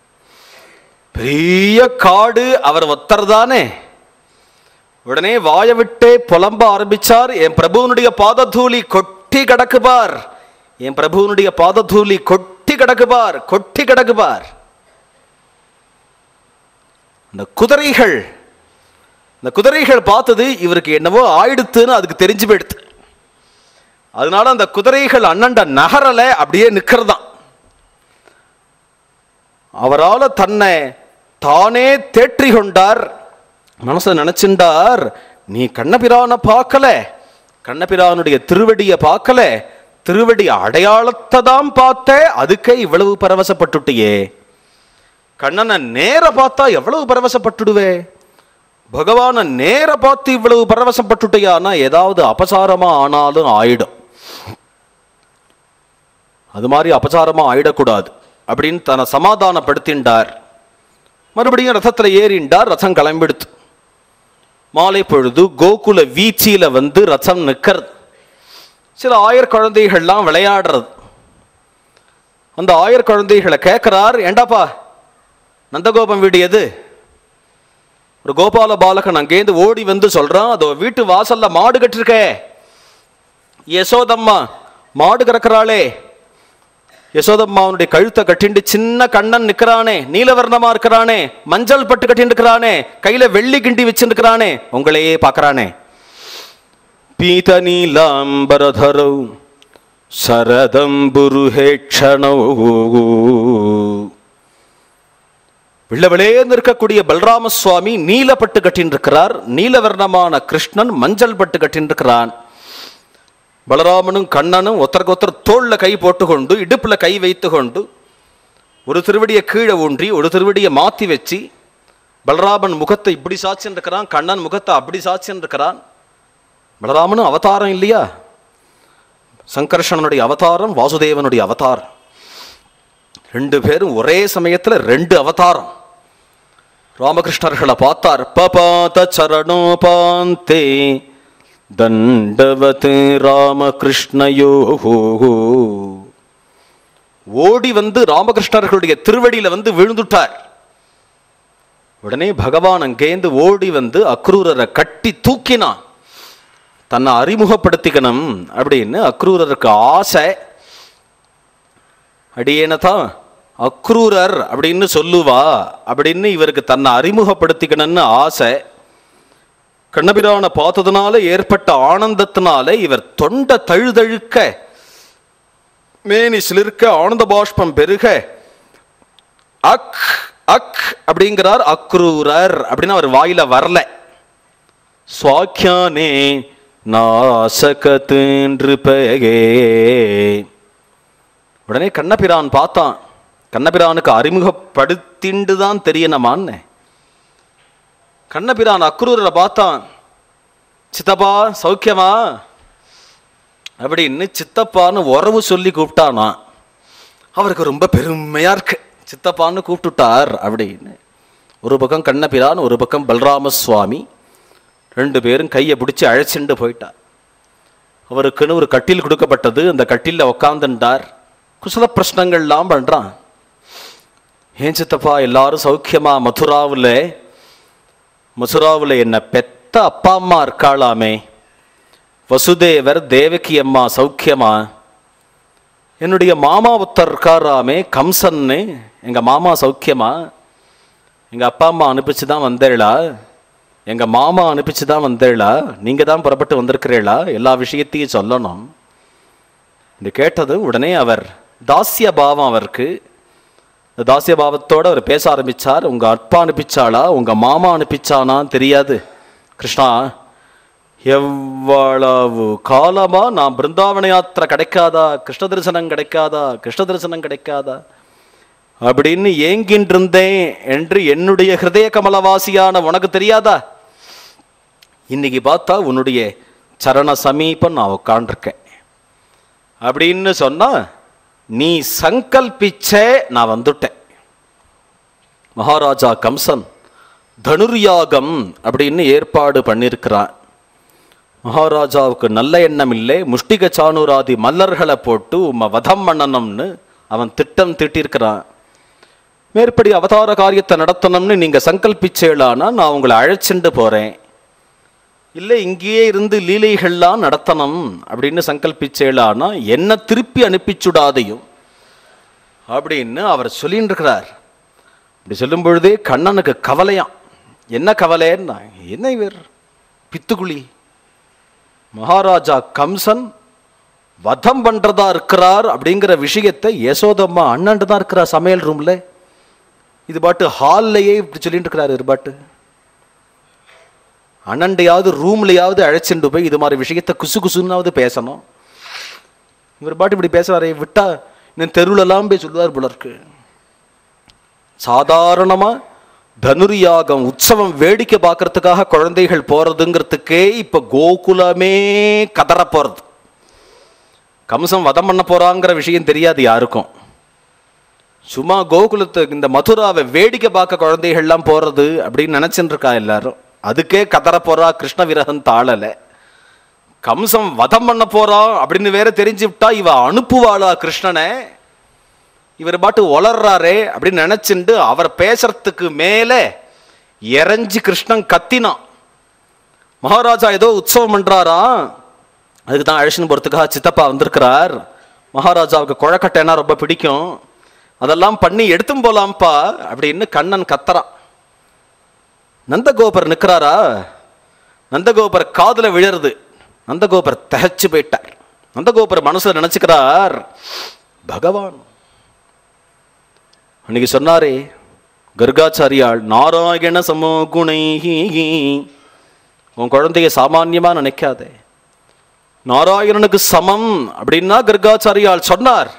பெரிய காடு அவர் ஒத்தர் தானே உடனே வாய விட்டே புலம்ப ஆரம்பிச்சார் என் பிரபுவனுடைய பாதத்தூளி கொட்டி கிடக்குபார் என் பிரபுவனுடைய பாதத்தூளி கொட்டி கிடக்குபார் கொட்டி கிடக்குபார் இந்த குதிரைகள் இந்த குதிரைகள் பார்த்தது இவருக்கு என்னவோ ஆயிடுத்துன்னு அதுக்கு தெரிஞ்சு போயிடுது அதனால அந்த குதிரைகள் அண்ணண்ட நகரல அப்படியே நிக்கிறதாம் அவரால் தன்னை தானே தேற்றி கொண்டார் மனசை நினைச்சின்றார் நீ கண்ணபிரானை பார்க்கல கண்ணபிரானுடைய திருவடியை பார்க்கல திருவடி அடையாளத்தை தான் பார்த்த அதுக்கே இவ்வளவு பரவசப்பட்டுட்டியே கண்ணனை நேர பார்த்தா எவ்வளவு பரவசப்பட்டுடுவே பகவானை நேர பார்த்து இவ்வளவு பரவசப்பட்டுட்டியானா ஏதாவது அபசாரமா ஆனாலும் ஆயிடும் அது மாதிரி அபசாரமா ஆயிடக்கூடாது அப்படின்னு தன்னை சமாதானப்படுத்தின்றார் மறுபடியும் ரதத்துல ஏறிண்டார் ரதம் கிளம்பிடுத்து மாலை பொழுது கோகுல வீச்சியில வந்து ரதம் நிக்கிறது சில ஆயர் குழந்தைகள்லாம் விளையாடுறது அந்த ஆயர் குழந்தைகளை கேட்கிறார் ஏண்டாப்பா நந்தகோபம் வீடு எது ஒரு கோபால பாலகன் அங்கேருந்து ஓடி வந்து சொல்றான் அதோ வீட்டு வாசல்ல மாடு கட்டிருக்கே யசோதம்மா மாடு கறக்கிறாளே யசோதம்மாவனுடைய கழுத்தை கட்டிண்டு சின்ன கண்ணன் நிக்கிறானே நீலவர்ணமா இருக்கிறானே மஞ்சள் பட்டு கட்டிட்டு இருக்கிறானே கையில வெள்ளி கிண்டி வச்சிருக்கிறானே உங்களையே பார்க்கறானே பீத நீலாம்பரதரௌ சரதம்புருஹேட்சணோ வெள்ளவெளேந்து இருக்கக்கூடிய பலராம சுவாமி நீலப்பட்டு கட்டின்னு இருக்கிறார் நீலவர்ணமான கிருஷ்ணன் மஞ்சள் பட்டு கட்டின்னு இருக்கிறான் பலராமனும் கண்ணனும் ஒருத்தருக்கு ஒருத்தர் தோல்ல கை போட்டுக்கொண்டு இடுப்புல கை வைத்து கொண்டு ஒரு திருவடியை கீழே ஊன்றி ஒரு திருவடியை மாத்தி வச்சு பலராமன் முகத்தை இப்படி சாட்சின்னு இருக்கிறான் கண்ணன் முகத்தை அப்படி சாட்சின்னு இருக்கிறான் பலராமனும் அவதாரம் இல்லையா சங்கர்ஷணனுடைய அவதாரம் வாசுதேவனுடைய அவதாரம் ரெண்டு பேரும் ஒரே சமயத்துல ரெண்டு அவதாரம் ராமகிருஷ்ணர்களை பார்த்தார் பபாத சரணோபாந்தே தண்டவத் ராமகிருஷ்ணயோ ஓடி வந்து ராமகிருஷ்ணர்களுடைய திருவடியில வந்து விழுந்துட்டார் உடனே பகவான் அங்கேந்து ஓடி வந்து அக்ரூரரை கட்டி தூக்கினான் தன்னை அறிமுகப்படுத்திக்கணும் அப்படின்னு அக்ரூரருக்கு ஆசை அடியேனதான் அக்ரூரர் அப்படின்னு சொல்லுவா அப்படின்னு இவருக்கு தன்னை அறிமுகப்படுத்திக்கணும்னு ஆசை கண்ணபிரானை பார்த்ததுனால ஏற்பட்ட ஆனந்தத்தினால இவர் தொண்டை தழுதழுக்க மேனி சிலிர்க்க ஆனந்த பாஷ்பம் பெருக அக் அக் அப்படிங்கிறார் அக்ரூரர் அப்படின்னு அவர் வாயில வரல சுவாக்கியானே நாசகத்து நிருபகே உடனே கண்ணபிரான் பார்த்தான் கண்ணபிரானுக்கு அறிமுகப்படுத்திண்டு தான் தெரியணுமான்னு கண்ணபிரான் அக்ரூரரை பார்த்தான் சித்தப்பா சௌக்கியமா அப்படின்னு சித்தப்பான்னு உறவு சொல்லி கூப்பிட்டானா அவருக்கு ரொம்ப பெருமையா இருக்கு சித்தப்பான்னு கூப்பிட்டுட்டார் அப்படின்னு ஒரு பக்கம் கண்ணபிரான் ஒரு பக்கம் பலராம சுவாமி ரெண்டு பேரும் கையை பிடிச்சி அழைச்சிண்டு போயிட்டார் அவருக்குன்னு ஒரு கட்டில் கொடுக்கப்பட்டது அந்த கட்டிலில் உக்காந்துட்டார் குசல பிரச்சனைகள்லாம் பண்றான் ஏன் சித்தப்பா எல்லாரும் சௌக்கியமா மதுராவில் மதுராவில் என்ன பெத்த அப்பா அம்மா இருக்காளாமே வசுதேவர் தேவகி அம்மா சௌக்கியமா என்னுடைய மாமா ஒருத்தர் இருக்காராமே கம்சன்னு எங்க மாமா சௌக்கியமா எங்க அப்பா அம்மா அனுப்பிச்சு தான் வந்தேளா எங்க மாமா அனுப்பிச்சு தான் வந்தேளா நீங்க தான் புறப்பட்டு வந்திருக்கிறீளா எல்லா விஷயத்தையும் சொல்லணும் இது கேட்டது உடனே அவர் தாசிய பாவம் அவருக்கு இந்த தாசிய பாவத்தோட அவர் பேச ஆரம்பிச்சார் உங்க அப்பா அனுப்பிச்சாளா உங்க மாமா அனுப்பிச்சானான்னு தெரியாது கிருஷ்ணா எவ்வளவு காலமா நான் பிருந்தாவன யாத்திரை கிடைக்காதா கிருஷ்ண தரிசனம் கிடைக்காதா கிருஷ்ண தரிசனம் கிடைக்காதா அப்படின்னு ஏங்கின்றிருந்தேன் என்று என்னுடைய ஹிருதய கமலவாசியான உனக்கு தெரியாதா இன்னைக்கு பார்த்தா உன்னுடைய சரண சமீபம் நான் உட்காண்டிருக்கேன் அப்படின்னு சொன்னா நீ சங்கல்பிச்சே நான் வந்துட்டேன் மகாராஜா கம்சன் தனுர்யாகம் அப்படின்னு ஏற்பாடு பண்ணியிருக்கிறான் மகாராஜாவுக்கு நல்ல எண்ணம் இல்லை முஷ்டிக சானூராதி மல்லர்களை போட்டு உம்ம வதம் பண்ணணும்னு அவன் திட்டம் திட்டிருக்கிறான் மேற்படி அவதார காரியத்தை நடத்தணும்னு நீங்க சங்கல்பிச்சேளானா நான் உங்களை அழைச்சிண்டு போறேன் இல்லை இங்கேயே இருந்து லீலைகள்லாம் நடத்தணும் அப்படின்னு சங்கல்பிச்சேளானா என்ன திருப்பி அனுப்பிச்சுடாதையும் அப்படின்னு அவர் சொல்லின்னு இருக்கிறார் இப்படி சொல்லும் பொழுதே கண்ணனுக்கு கவலையாம் என்ன கவலைன்னா என்ன இவர் பித்துக்குழி மகாராஜா கம்சன் வதம் பண்றதா இருக்கிறார் அப்படிங்கிற விஷயத்தை யசோதம்மா அண்ணன்ட்டு தான் இருக்கிறார் சமையல் ரூம்ல இது பாட்டு ஹால்லையே இப்படி சொல்லிட்டு இருக்கிறாரு இது பாட்டு அண்ணண்டையாவது ரூம்லையாவது அழைச்சிட்டு போய் இது மாதிரி விஷயத்த குசு குசுன்னாவது பேசணும் இவர் பாட்டு இப்படி பேசுறாரே விட்டா இன்னும் தெருவுலலாம் போய் சொல்லுவார் போல இருக்கு சாதாரணமா தனுர்யாகம் உற்சவம் வேடிக்கை பார்க்கறதுக்காக குழந்தைகள் போறதுங்கிறதுக்கே இப்ப கோகுலமே கதற போறது கம்சம் வதம் பண்ண போறாங்கிற விஷயம் தெரியாது யாருக்கும் சும்மா கோகுலத்து இந்த மதுராவை வேடிக்கை பார்க்க குழந்தைகள்லாம் போறது அப்படின்னு நினைச்சுட்டு இருக்கா எல்லாரும் அதுக்கே கதற போறா கிருஷ்ண விரகன் தாழல கம்சம் வதம் பண்ண போறான் அப்படின்னு வேற தெரிஞ்சு விட்டா இவ அனுப்புவாளா கிருஷ்ணனை இவர் பாட்டு ஒளர்றாரே அப்படின்னு நினைச்சுண்டு அவர் பேசுறதுக்கு மேலே இறஞ்சி கிருஷ்ணன் கத்தினான் மகாராஜா ஏதோ உற்சவம் பண்றாரா அதுக்கு தான் அழைச்சின்னு போறதுக்காக சித்தப்பா வந்திருக்கிறார் மகாராஜாவுக்கு குழக்கட்டைனா ரொம்ப பிடிக்கும் அதெல்லாம் பண்ணி எடுத்தும் போலாம்ப்பா அப்படின்னு கண்ணன் கத்தறான் நந்தகோபர் நிற்கிறாரா நந்தகோபர் காதுல விழருது நந்தகோபர் தகச்சு போயிட்டார் நந்தகோபர் மனசுல நினைச்சுக்கிறார் பகவான் அன்னைக்கு சொன்னாரே கர்காச்சாரியாள் நாராயண சமோ குணை உன் குழந்தைய சாமான்யமா நினைக்காதே நாராயணனுக்கு சமம் அப்படின்னா கர்காச்சாரியால் சொன்னார்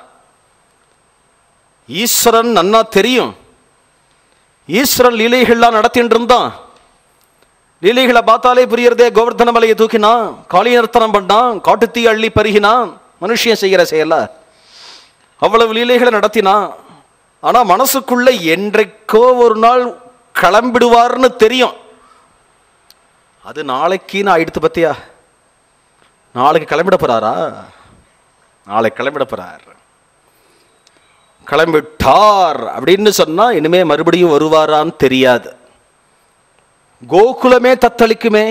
ஈஸ்வரன் நன்னா தெரியும் ஈஸ்வரன் லீலைகள்லாம் நடத்திட்டு இருந்தான் லீலைகளை பார்த்தாலே புரியறதே கோவர்தன மலையை தூக்கினான் காளி நர்த்தனம் பண்ணான் காட்டுத்தீ அள்ளி பருகினான் மனுஷன் செய்கிற செயல அவ்வளவு லீலைகளை நடத்தினான் ஆனா மனசுக்குள்ள என்றைக்கோ ஒரு நாள் கிளம்பிடுவார்னு தெரியும் அது நாளைக்குன்னு ஆயிடுத்து பத்தியா நாளைக்கு கிளம்பிட போறாரா நாளைக்கு கிளம்பிட போறார் கிளம்பிட்டார் அப்படின்னு சொன்னா இனிமே மறுபடியும் வருவாரான்னு தெரியாது கோகுலமே தத்தளிக்குமே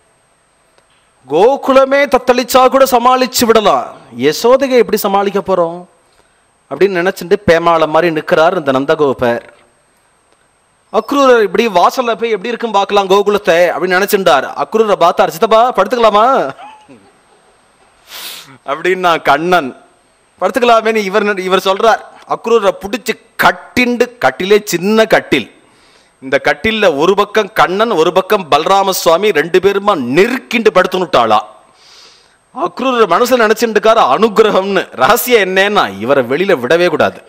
கோகுலமே தத்தளிச்சா கூட சமாளிச்சு விடலாம் யசோதையை எப்படி சமாளிக்க போறோம் அப்படின்னு நினைச்சிட்டு பேமாள மாதிரி நிற்கிறார் இந்த நந்தகோபர் அக்ரூரர் இப்படி வாசல்ல போய் எப்படி இருக்கும் பார்க்கலாம் கோகுலத்தை அப்படின்னு நினைச்சுட்டார் அக்ரூரை பார்த்தார் சித்தப்பா படுத்துக்கலாமா அப்படின்னா கண்ணன் படுத்துக்கலாமேன்னு இவர் இவர் சொல்றார் அக்ரூரை பிடிச்சி கட்டிண்டு கட்டிலே சின்ன கட்டில் இந்த கட்டில்ல ஒரு பக்கம் கண்ணன் ஒரு பக்கம் பலராம சுவாமி ரெண்டு பேருமா நெருக்கிண்டு படுத்துனுட்டாளா அக்ரூர் மனசுல நினைச்சுட்டுக்கார அனுகிரகம்னு ரகசியம் என்னன்னா இவரை வெளியில விடவே கூடாது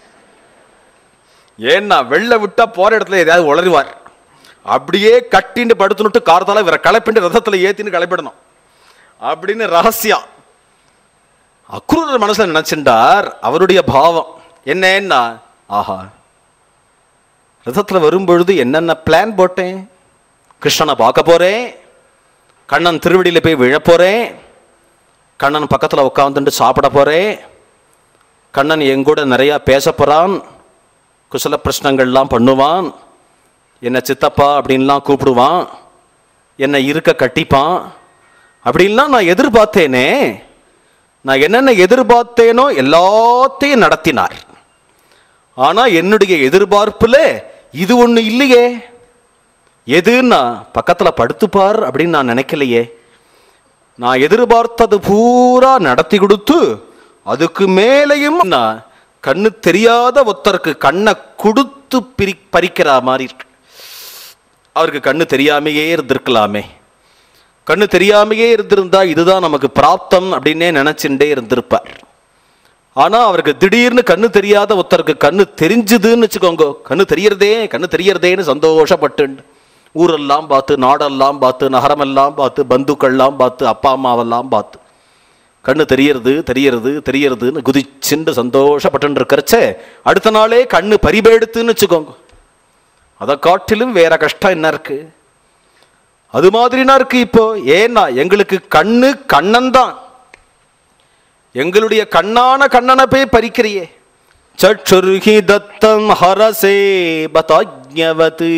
ஏன்னா வெளில விட்டா போற இடத்துல எதையாவது உளறிவார் அப்படியே கட்டிண்டு படுத்துனுட்டு காரத்தால இவரை கலப்பிண்டு ரதத்துல ஏத்தின்னு கலப்பிடணும் அப்படின்னு ரகசியம் அக்ரூரர் மனசுல நினைச்சிருந்தார் அவருடைய பாவம் என்னன்னா ஆஹா ரதத்துல வரும்பொழுது என்னென்ன பிளான் போட்டேன் கிருஷ்ணனை பார்க்க போறேன் கண்ணன் திருவடியில போய் விழ போறேன் கண்ணன் பக்கத்துல உட்காந்துட்டு சாப்பிட போறேன் கண்ணன் என் கூட நிறைய பேச போறான் குசல பிரச்சனைகள்லாம் பண்ணுவான் என்னை சித்தப்பா அப்படின்லாம் கூப்பிடுவான் என்னை இருக்க கட்டிப்பான் அப்படின்லாம் நான் எதிர்பார்த்தேனே நான் என்னென்ன எதிர்பார்த்தேனோ எல்லாத்தையும் நடத்தினார் ஆனா என்னுடைய எதிர்பார்ப்புல இது ஒண்ணு இல்லையே எதுன்னா பக்கத்துல படுத்துப்பார் அப்படின்னு நான் நினைக்கலையே நான் எதிர்பார்த்தது பூரா நடத்தி கொடுத்து அதுக்கு மேலையும் நான் கண்ணு தெரியாத ஒருத்தருக்கு கண்ணை கொடுத்து பிரி பறிக்கிற மாதிரி இருக்கு அவருக்கு கண்ணு தெரியாமையே இருந்திருக்கலாமே கண்ணு தெரியாமையே இருந்திருந்தா இதுதான் நமக்கு பிராப்தம் அப்படின்னே நினைச்சுட்டே இருந்திருப்பார் ஆனா அவருக்கு திடீர்னு கண்ணு தெரியாத ஒருத்தருக்கு கண்ணு தெரிஞ்சுதுன்னு வச்சுக்கோங்க கண்ணு தெரியறதே கண்ணு தெரியறதேன்னு சந்தோஷப்பட்டு ஊரெல்லாம் பார்த்து நாடெல்லாம் பார்த்து நகரமெல்லாம் பார்த்து பந்துக்கள்லாம் பார்த்து அப்பா அம்மாவெல்லாம் பார்த்து கண்ணு தெரியறது தெரியறது தெரியறதுன்னு குதிச்சுண்டு சந்தோஷப்பட்டு இருக்கிறச்சே அடுத்த நாளே கண்ணு பரிபெடுத்துன்னு வச்சுக்கோங்க அதை காட்டிலும் வேற கஷ்டம் என்ன இருக்கு அது மாதிரினா இருக்கு இப்போ ஏன்னா எங்களுக்கு கண்ணு கண்ணன் தான் எங்களுடைய கண்ணான கண்ணனை போய் பறிக்கிறியே சற்றுருகி தத்தம் ஹரசே பதாஜ்ஞவத்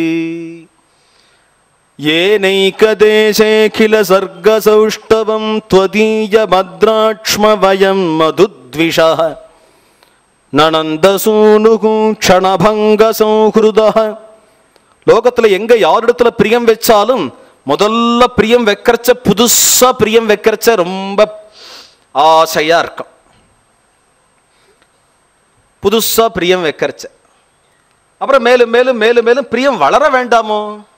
ஏனைகதேசேகில சர்க்கசௌஷ்டவம் त्वदीय மத்ராக்ஷ்ம வயம் மதுத்விஷா நனந்தசூனுகு க்ஷணபங்க சௌஹிருதா லோகத்துல எங்க யாரிடத்துல பிரியம் வச்சாலும் முதல்ல பிரியம் வைக்கிறச்ச புதுசா பிரியம் வைக்கிறச்ச ரொம்ப ஆசையா இருக்கும் புதுசா பிரியம் வைக்கிறச்ச அப்புறம் மேலும் மேலும் மேலும் மேலும் பிரியம் வளர வேண்டாமோ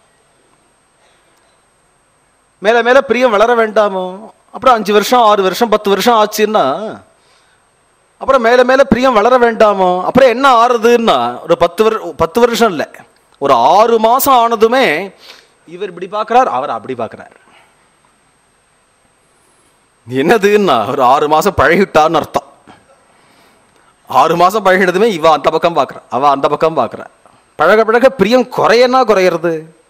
மேல மேல பிரியம் வளர வேண்டாமோ அப்புறம் அஞ்சு வருஷம் ஆறு வருஷம் பத்து வருஷம் ஆச்சுன்னா அப்புறம் மேல மேல பிரியம் வளர வேண்டாமோ அப்புறம் என்ன ஆறுதுன்னா ஒரு பத்து வரு பத்து வருஷம் இல்லை ஒரு ஆறு மாசம் ஆனதுமே இவர் இப்படி பார்க்கறார் அவர் அப்படி பார்க்கறார் என்னதுன்னா ஒரு ஆறு மாசம் பழகிட்டான்னு அர்த்தம் ஆறு மாசம் பழகினதுமே இவ அந்த பக்கம் பார்க்கறா அவ அந்த பக்கம் பார்க்கறா பழக பழக பிரியம் குறையனா குறையிறது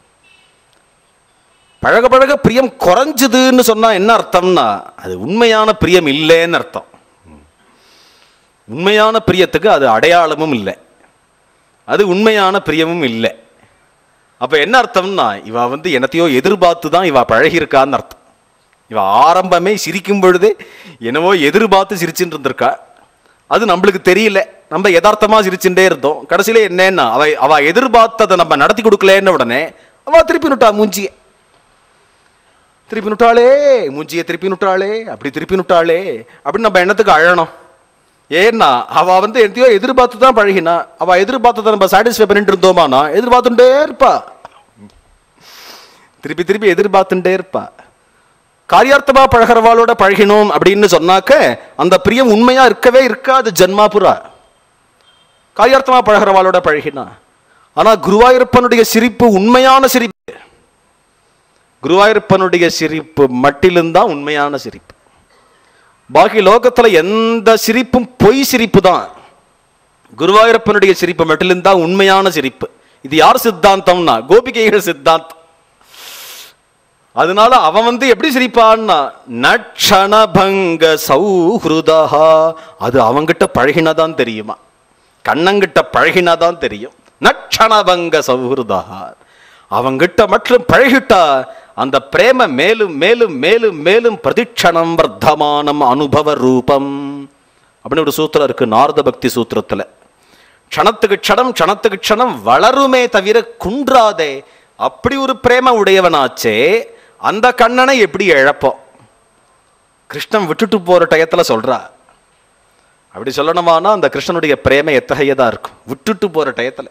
பழக பழக பிரியம் குறைஞ்சுதுன்னு சொன்னா என்ன அர்த்தம்னா அது உண்மையான பிரியம் இல்லைன்னு அர்த்தம் உண்மையான பிரியத்துக்கு அது அடையாளமும் இல்லை அது உண்மையான பிரியமும் இல்லை அப்ப என்ன அர்த்தம்னா இவ வந்து என்னத்தையோ எதிர்பார்த்து தான் இவ பழகியிருக்கான்னு அர்த்தம் இவ ஆரம்பமே சிரிக்கும் பொழுதே என்னவோ எதிர்பார்த்து சிரிச்சுட்டு இருந்திருக்கா அது நம்மளுக்கு தெரியல நம்ம யதார்த்தமா சிரிச்சுட்டே இருந்தோம் கடைசியில என்னன்னா அவ அவ எதிர்பார்த்ததை நம்ம நடத்தி கொடுக்கலன்னு உடனே அவ திருப்பி நுட்டா மூஞ்சிய திருப்பி நுட்டாளே மூஞ்சிய திருப்பி நுட்டாளே அப்படி திருப்பி நுட்டாளே அப்படின்னு நம்ம எண்ணத்துக்கு அழணும் ஏன்னா அவ வந்து எதையோ எதிர்பார்த்து தான் பழகினா அவ எதிர்பார்த்ததை நம்ம சாட்டிஸ்ஃபை பண்ணிட்டு இருந்தோமானா எதிர்பார்த்துட்டே இருப்பா திருப்பி திருப்பி எதிர்பார்த்துட்டே இருப்பா காரியார்த்தமா பழகிறவாளோட பழகினோம் அப்படின்னு சொன்னாக்க அந்த பிரியம் உண்மையா இருக்கவே இருக்காது ஜன்மாபுரா காரியார்த்தமா பழகிறவாளோட பழகினா ஆனா குருவாயூரப்பனுடைய சிரிப்பு உண்மையான சிரிப்பு குருவாயூரப்பனுடைய சிரிப்பு மட்டிலும் தான் உண்மையான சிரிப்பு பாக்கி லோகத்துல எந்த சிரிப்பும் பொய் சிரிப்பு தான் குருவாயூரப்பனுடைய சிரிப்பு மட்டிலும் தான் உண்மையான சிரிப்பு இது யார் சித்தாந்தம்னா கோபிகைகள் சித்தாந்தம் அதனால அவன் வந்து எப்படி சிரிப்பான்னா நட்சணபங்க சௌஹிருதா அது அவங்கிட்ட பழகினாதான் தெரியுமா கண்ணங்கிட்ட பழகினாதான் தெரியும் நட்சணபங்க சௌஹிருதா அவங்கிட்ட மட்டும் பழகிட்டா அந்த பிரேம மேலும் மேலும் மேலும் மேலும் பிரதிக்ஷணம் வர்த்தமானம் அனுபவ ரூபம் அப்படின்னு ஒரு சூத்திரம் இருக்கு நாரத பக்தி சூத்திரத்துல க்ஷணத்துக்கு க்ஷணம் க்ஷணத்துக்கு க்ஷணம் வளருமே தவிர குன்றாதே அப்படி ஒரு பிரேம உடையவனாச்சே அந்த கண்ணனை எப்படி இழப்போம் கிருஷ்ணன் விட்டுட்டு போற டயத்துல சொல்றா அப்படி சொல்லணுமானா அந்த கிருஷ்ணனுடைய பிரேம எத்தகையதா இருக்கும் விட்டுட்டு போற டயத்துல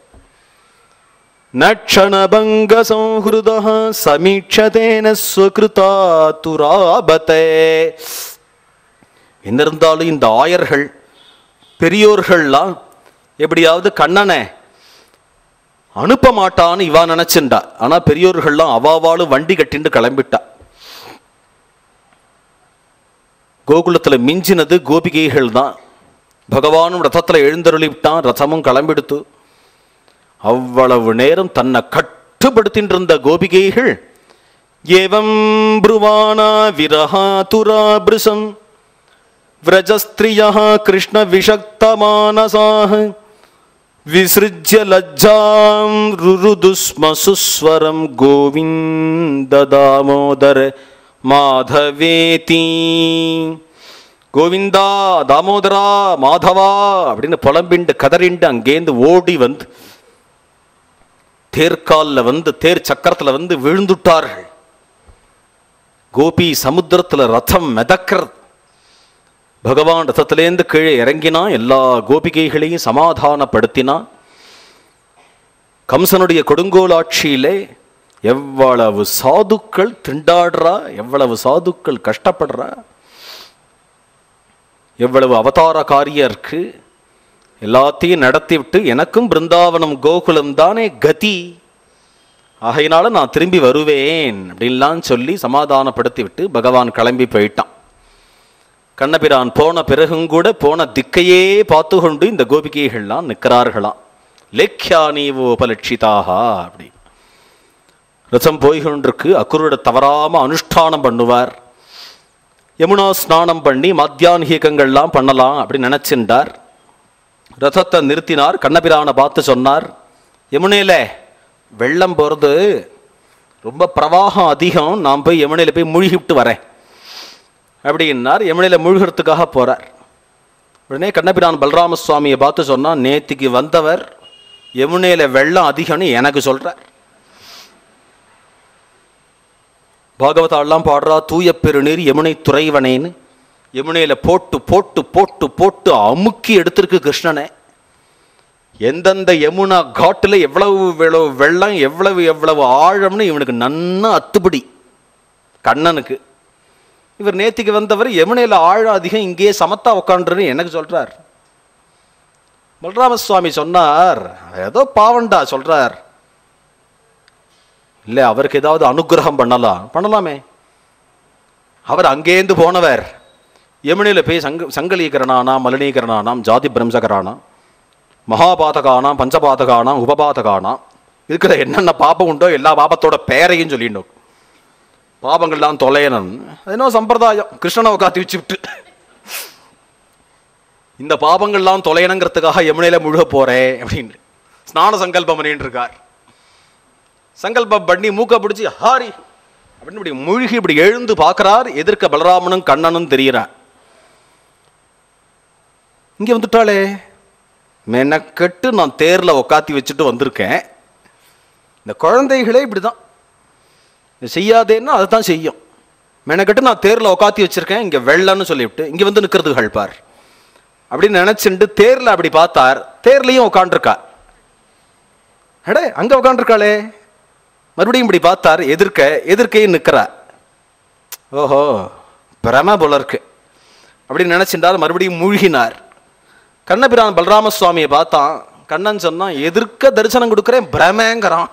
நட்சணபங்க சௌஹிருத சமீட்சதேன ஸ்வகிருதா துராபதே என்ன இருந்தாலும் இந்த ஆயர்கள் பெரியோர்கள்லாம் எப்படியாவது கண்ணனை அனுப்ப மாட்டான்னு இவா நினைச்சுண்டா ஆனா பெரியோர்கள்லாம் அவாவாலும் வண்டி கட்டிண்டு கிளம்பிட்டா கோகுலத்துல மிஞ்சினது கோபிகைகள் தான் பகவானும் ரதத்துல எழுந்தருளி விட்டான் ரதமும் கிளம்பிடுத்து அவ்வளவு நேரம் தன்னை கட்டுப்படுத்தின்னு இருந்த கோபிகைகள் ஏவம் புருவானா விரஹா துராபிருசம் व्रजस्त्रियः कृष्णविषक्तमानसाः विसृज्य लज्जां रुरुदु स्म सुस्वरं गोविन्द दामोदर மாதவேதி கோவிந்தா தாமோதரா மாதவா அப்படின்னு புலம்பிண்டு கதறிண்டு அங்கேருந்து ஓடி வந்து தேர்காலில் வந்து தேர் சக்கரத்தில் வந்து விழுந்துட்டார்கள் கோபி சமுத்திரத்தில் ரதம் மிதக்கிறது பகவான் ரதத்திலேருந்து கீழே இறங்கினா எல்லா கோபிகைகளையும் சமாதானப்படுத்தினான் கம்சனுடைய கொடுங்கோலாட்சியிலே எவ்வளவு சாதுக்கள் திண்டாடுறா எவ்வளவு சாதுக்கள் கஷ்டப்படுறா எவ்வளவு அவதார காரியம் இருக்கு எல்லாத்தையும் நடத்தி விட்டு எனக்கும் பிருந்தாவனம் கோகுலம் தானே கதி ஆகையினால நான் திரும்பி வருவேன் அப்படின்லாம் சொல்லி சமாதானப்படுத்தி விட்டு பகவான் கிளம்பி போயிட்டான் கண்ணபிரான் போன பிறகும் கூட போன திக்கையே பார்த்து கொண்டு இந்த கோபிகைகள்லாம் நிற்கிறார்களாம் லேக்கியானீவோ உபலட்சிதாக அப்படி ரசம் போய்கொண்டிருக்கு அக்குருட தவறாம அனுஷ்டானம் பண்ணுவார் யமுனா ஸ்நானம் பண்ணி மத்தியான்ஹீகங்கள்லாம் பண்ணலாம் அப்படின்னு நினைச்சிருந்தார் ரதத்தை நிறுத்தினார் கண்ணபிரானை பார்த்து சொன்னார் யமுனையில வெள்ளம் போகிறது ரொம்ப பிரவாகம் அதிகம் நான் போய் யமுனையில் போய் மூழ்கிவிட்டு வரேன் அப்படின்னார் யமுனையில் மூழ்கிறதுக்காக போறார் உடனே கண்ணபிரான் பலராம சுவாமியை பார்த்து சொன்னா நேத்திக்கு வந்தவர் யமுனையில் வெள்ளம் அதிகம்னு எனக்கு சொல்றார் பாகவதாலாம் பாடுறா தூய பெருநீர் யமுனை துறைவனேன்னு யமுனையில் போட்டு போட்டு போட்டு போட்டு அமுக்கி எடுத்திருக்கு கிருஷ்ணனை எந்தெந்த யமுனா காட்டில் எவ்வளவு எவ்வளவு வெள்ளம் எவ்வளவு எவ்வளவு ஆழம்னு இவனுக்கு நன்னா அத்துப்படி கண்ணனுக்கு இவர் நேத்திக்கு வந்தவர் யமுனையில் ஆழம் அதிகம் இங்கேயே சமத்தா உட்காண்டுன்னு எனக்கு சொல்றார் பலராம சுவாமி சொன்னார் ஏதோ பாவண்டா சொல்றார் இல்லை அவருக்கு ஏதாவது அனுகிரகம் பண்ணலாம் பண்ணலாமே அவர் அங்கேருந்து போனவர் யமுனையில் போய் சங்க சங்கலீகரணானாம் மலினீகரணானாம் ஜாதி பிரம்சகரானாம் மகாபாதகானாம் பஞ்சபாதகானாம் உபபாதகானாம் இருக்கிற என்னென்ன பாபம் உண்டோ எல்லா பாபத்தோட பெயரையும் சொல்லிடணும் பாபங்கள்லாம் தொலையணும் அது என்ன சம்பிரதாயம் கிருஷ்ணனை உட்காத்தி வச்சுவிட்டு இந்த பாபங்கள்லாம் தொலையணுங்கிறதுக்காக யமுனையில முழுக போறேன் அப்படின்னு ஸ்நான சங்கல்பம் பண்ணிட்டு இருக்கார் சங்கல்பம் பண்ணி மூக்க பிடிச்சி ஹாரி அப்படின்னு இப்படி மூழ்கி இப்படி எழுந்து பார்க்கறார் எதிர்க்க பலராமனும் கண்ணனும் தெரியறார் இங்க வந்துட்டாளே மெனக்கெட்டு நான் தேர்ல உக்காத்தி வச்சுட்டு வந்திருக்கேன் இந்த குழந்தைகளே இப்படிதான் இது செய்யாதேன்னா அதை தான் செய்யும் மெனக்கெட்டு நான் தேர்ல உக்காத்தி வச்சிருக்கேன் இங்க வெள்ளன்னு சொல்லிவிட்டு இங்க வந்து நிக்கிறது கழ்பார் அப்படின்னு நினைச்சுட்டு தேர்ல அப்படி பார்த்தார் தேர்லயும் உட்காண்டிருக்கா அடே அங்க உட்காண்டிருக்காளே மறுபடியும் இப்படி பார்த்தார் எதிர்க்க எதிர்க்கையும் நிற்கிறா ஓஹோ பிரம போல இருக்கு அப்படின்னு நினைச்சிருந்தார் மறுபடியும் மூழ்கினார் கண்ணபிரான் பலராம சுவாமியை பார்த்தான் கண்ணன் சொன்னான் எதிர்க்க தரிசனம் கொடுக்குறேன் பிரமங்கிறான்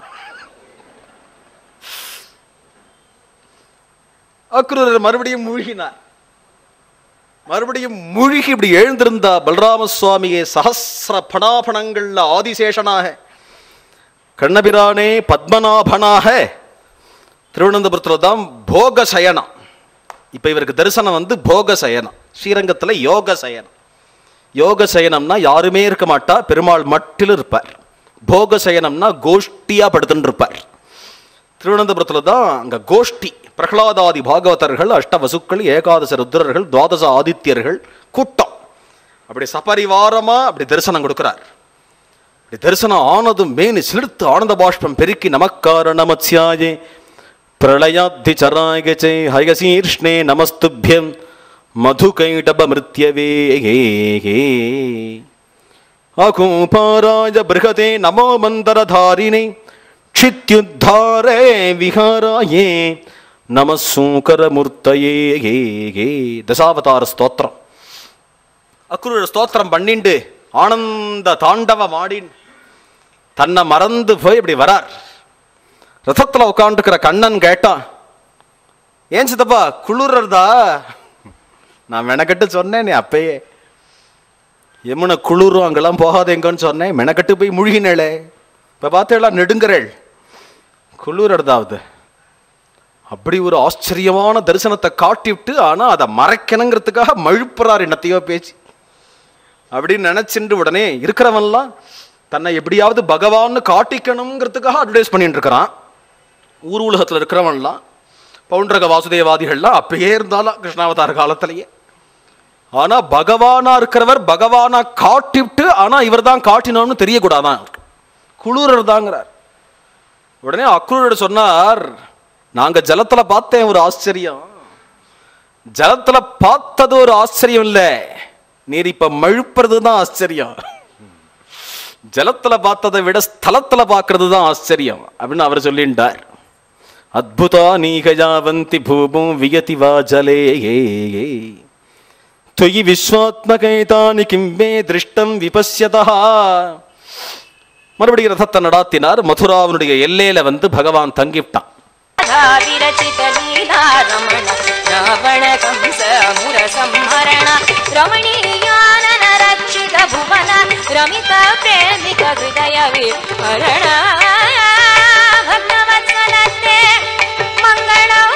அக்ரூரர் மறுபடியும் மூழ்கினார் மறுபடியும் மூழ்கி இப்படி எழுந்திருந்தா பலராம சுவாமியை சஹசிர பணாபணங்கள்ல ஆதிசேஷனாக கண்ணபிரானே பத்மநாபனாக திருவனந்தபுரத்தில் தான் போக சயனம் இப்போ இவருக்கு தரிசனம் வந்து போக சயனம் ஸ்ரீரங்கத்தில் யோக சயனம் யோக சயனம்னா யாருமே இருக்க மாட்டா பெருமாள் மட்டில் இருப்பார் போக சயனம்னா கோஷ்டியா படுத்துன்னு இருப்பார் திருவனந்தபுரத்தில் தான் அங்கே கோஷ்டி பிரகலாதாதி பாகவதர்கள் அஷ்டவசுக்கள் ஏகாதச ருத்ரர்கள் துவாதச ஆதித்யர்கள் கூட்டம் அப்படி சபரிவாரமா அப்படி தரிசனம் கொடுக்கிறார் இப்படி தரிசனம் ஆனதும் மேனி சிலிர்த்து ஆனந்த பாஷ்பம் பெருக்கி நமக்கார நமத்யாயே பிரளயாத்தி சராயகச்சே ஹயசீர்ஷ்ணே நமஸ்துபியம் மதுகைடப மிருத்யவே அகூபாராய பிருகதே நமோ மந்தரதாரிணே க்ஷித்யுத்தாரே விஹாராயே நமசூகரமூர்த்தயே தசாவதார ஸ்தோத்திரம் அக்குரு ஸ்தோத்திரம் பண்ணிண்டு ஆனந்த தாண்டவம் ஆடின் தன்னை மறந்து போய் இப்படி வரார் ரதத்தில் உட்காந்துக்கிற கண்ணன் கேட்டான் ஏன் சித்தப்பா குளிர்றதா நான் மெனக்கட்டு சொன்னேன் நீ அப்பயே எமுனை குளிரும் அங்கெல்லாம் போகாதேங்கன்னு சொன்னேன் மெனக்கட்டு போய் முழுகினேளே இப்போ பார்த்தேளா நெடுங்கரேள் குளிர்றதாவது அப்படி ஒரு ஆச்சரியமான தரிசனத்தை காட்டிவிட்டு ஆனால் அதை மறைக்கணுங்கிறதுக்காக மழுப்புறார் என்னத்தையோ பேச்சு அப்படின்னு நினைச்சுட்டு உடனே இருக்கிறவன்லாம் தன்னை எப்படியாவது பகவான்னு காட்டிக்கணுங்கிறதுக்காக அட்வர்டைஸ் பண்ணிட்டு இருக்கிறான் ஊர் உலகத்தில் இருக்கிறவன்லாம் பவுண்டரக வாசுதேவாதிகள்லாம் அப்பயே இருந்தாலும் கிருஷ்ணாவதார காலத்திலேயே ஆனா பகவானா இருக்கிறவர் பகவானா காட்டிவிட்டு ஆனா இவர் தான் காட்டினோம்னு தெரியக்கூடாதான் குளிரர் தாங்கிறார் உடனே அக்ரூரர் சொன்னார் நாங்க ஜலத்துல பார்த்தேன் ஒரு ஆச்சரியம் ஜலத்துல பார்த்தது ஒரு ஆச்சரியம் இல்ல நீர் இப்ப மழுப்புறது தான் ஆச்சரியம் ஜலத்துல பார்த்ததை விட ஸ்தலத்துல பார்க்கறது தான் ஆச்சரியம் அப்படின்னு அவர் சொல்லிட்டார் அத்புதா நீகஜாவந்தி பூமும் வியதி வா ஜலே त्वयि विश्वात्मकैतानि किं मे दृष्टं विपश्यतः மறுபடியும் ரதத்தை நடாத்தினார் மதுராவினுடைய எல்லையில வந்து பகவான் தங்கிவிட்டான் विरचित लीला रमण रावण कंस मुर संहरण रमणीयानन रक्षित भुवन रमित प्रेमिक हृदय विहरण भक्तवत्सलते मङ्गलम्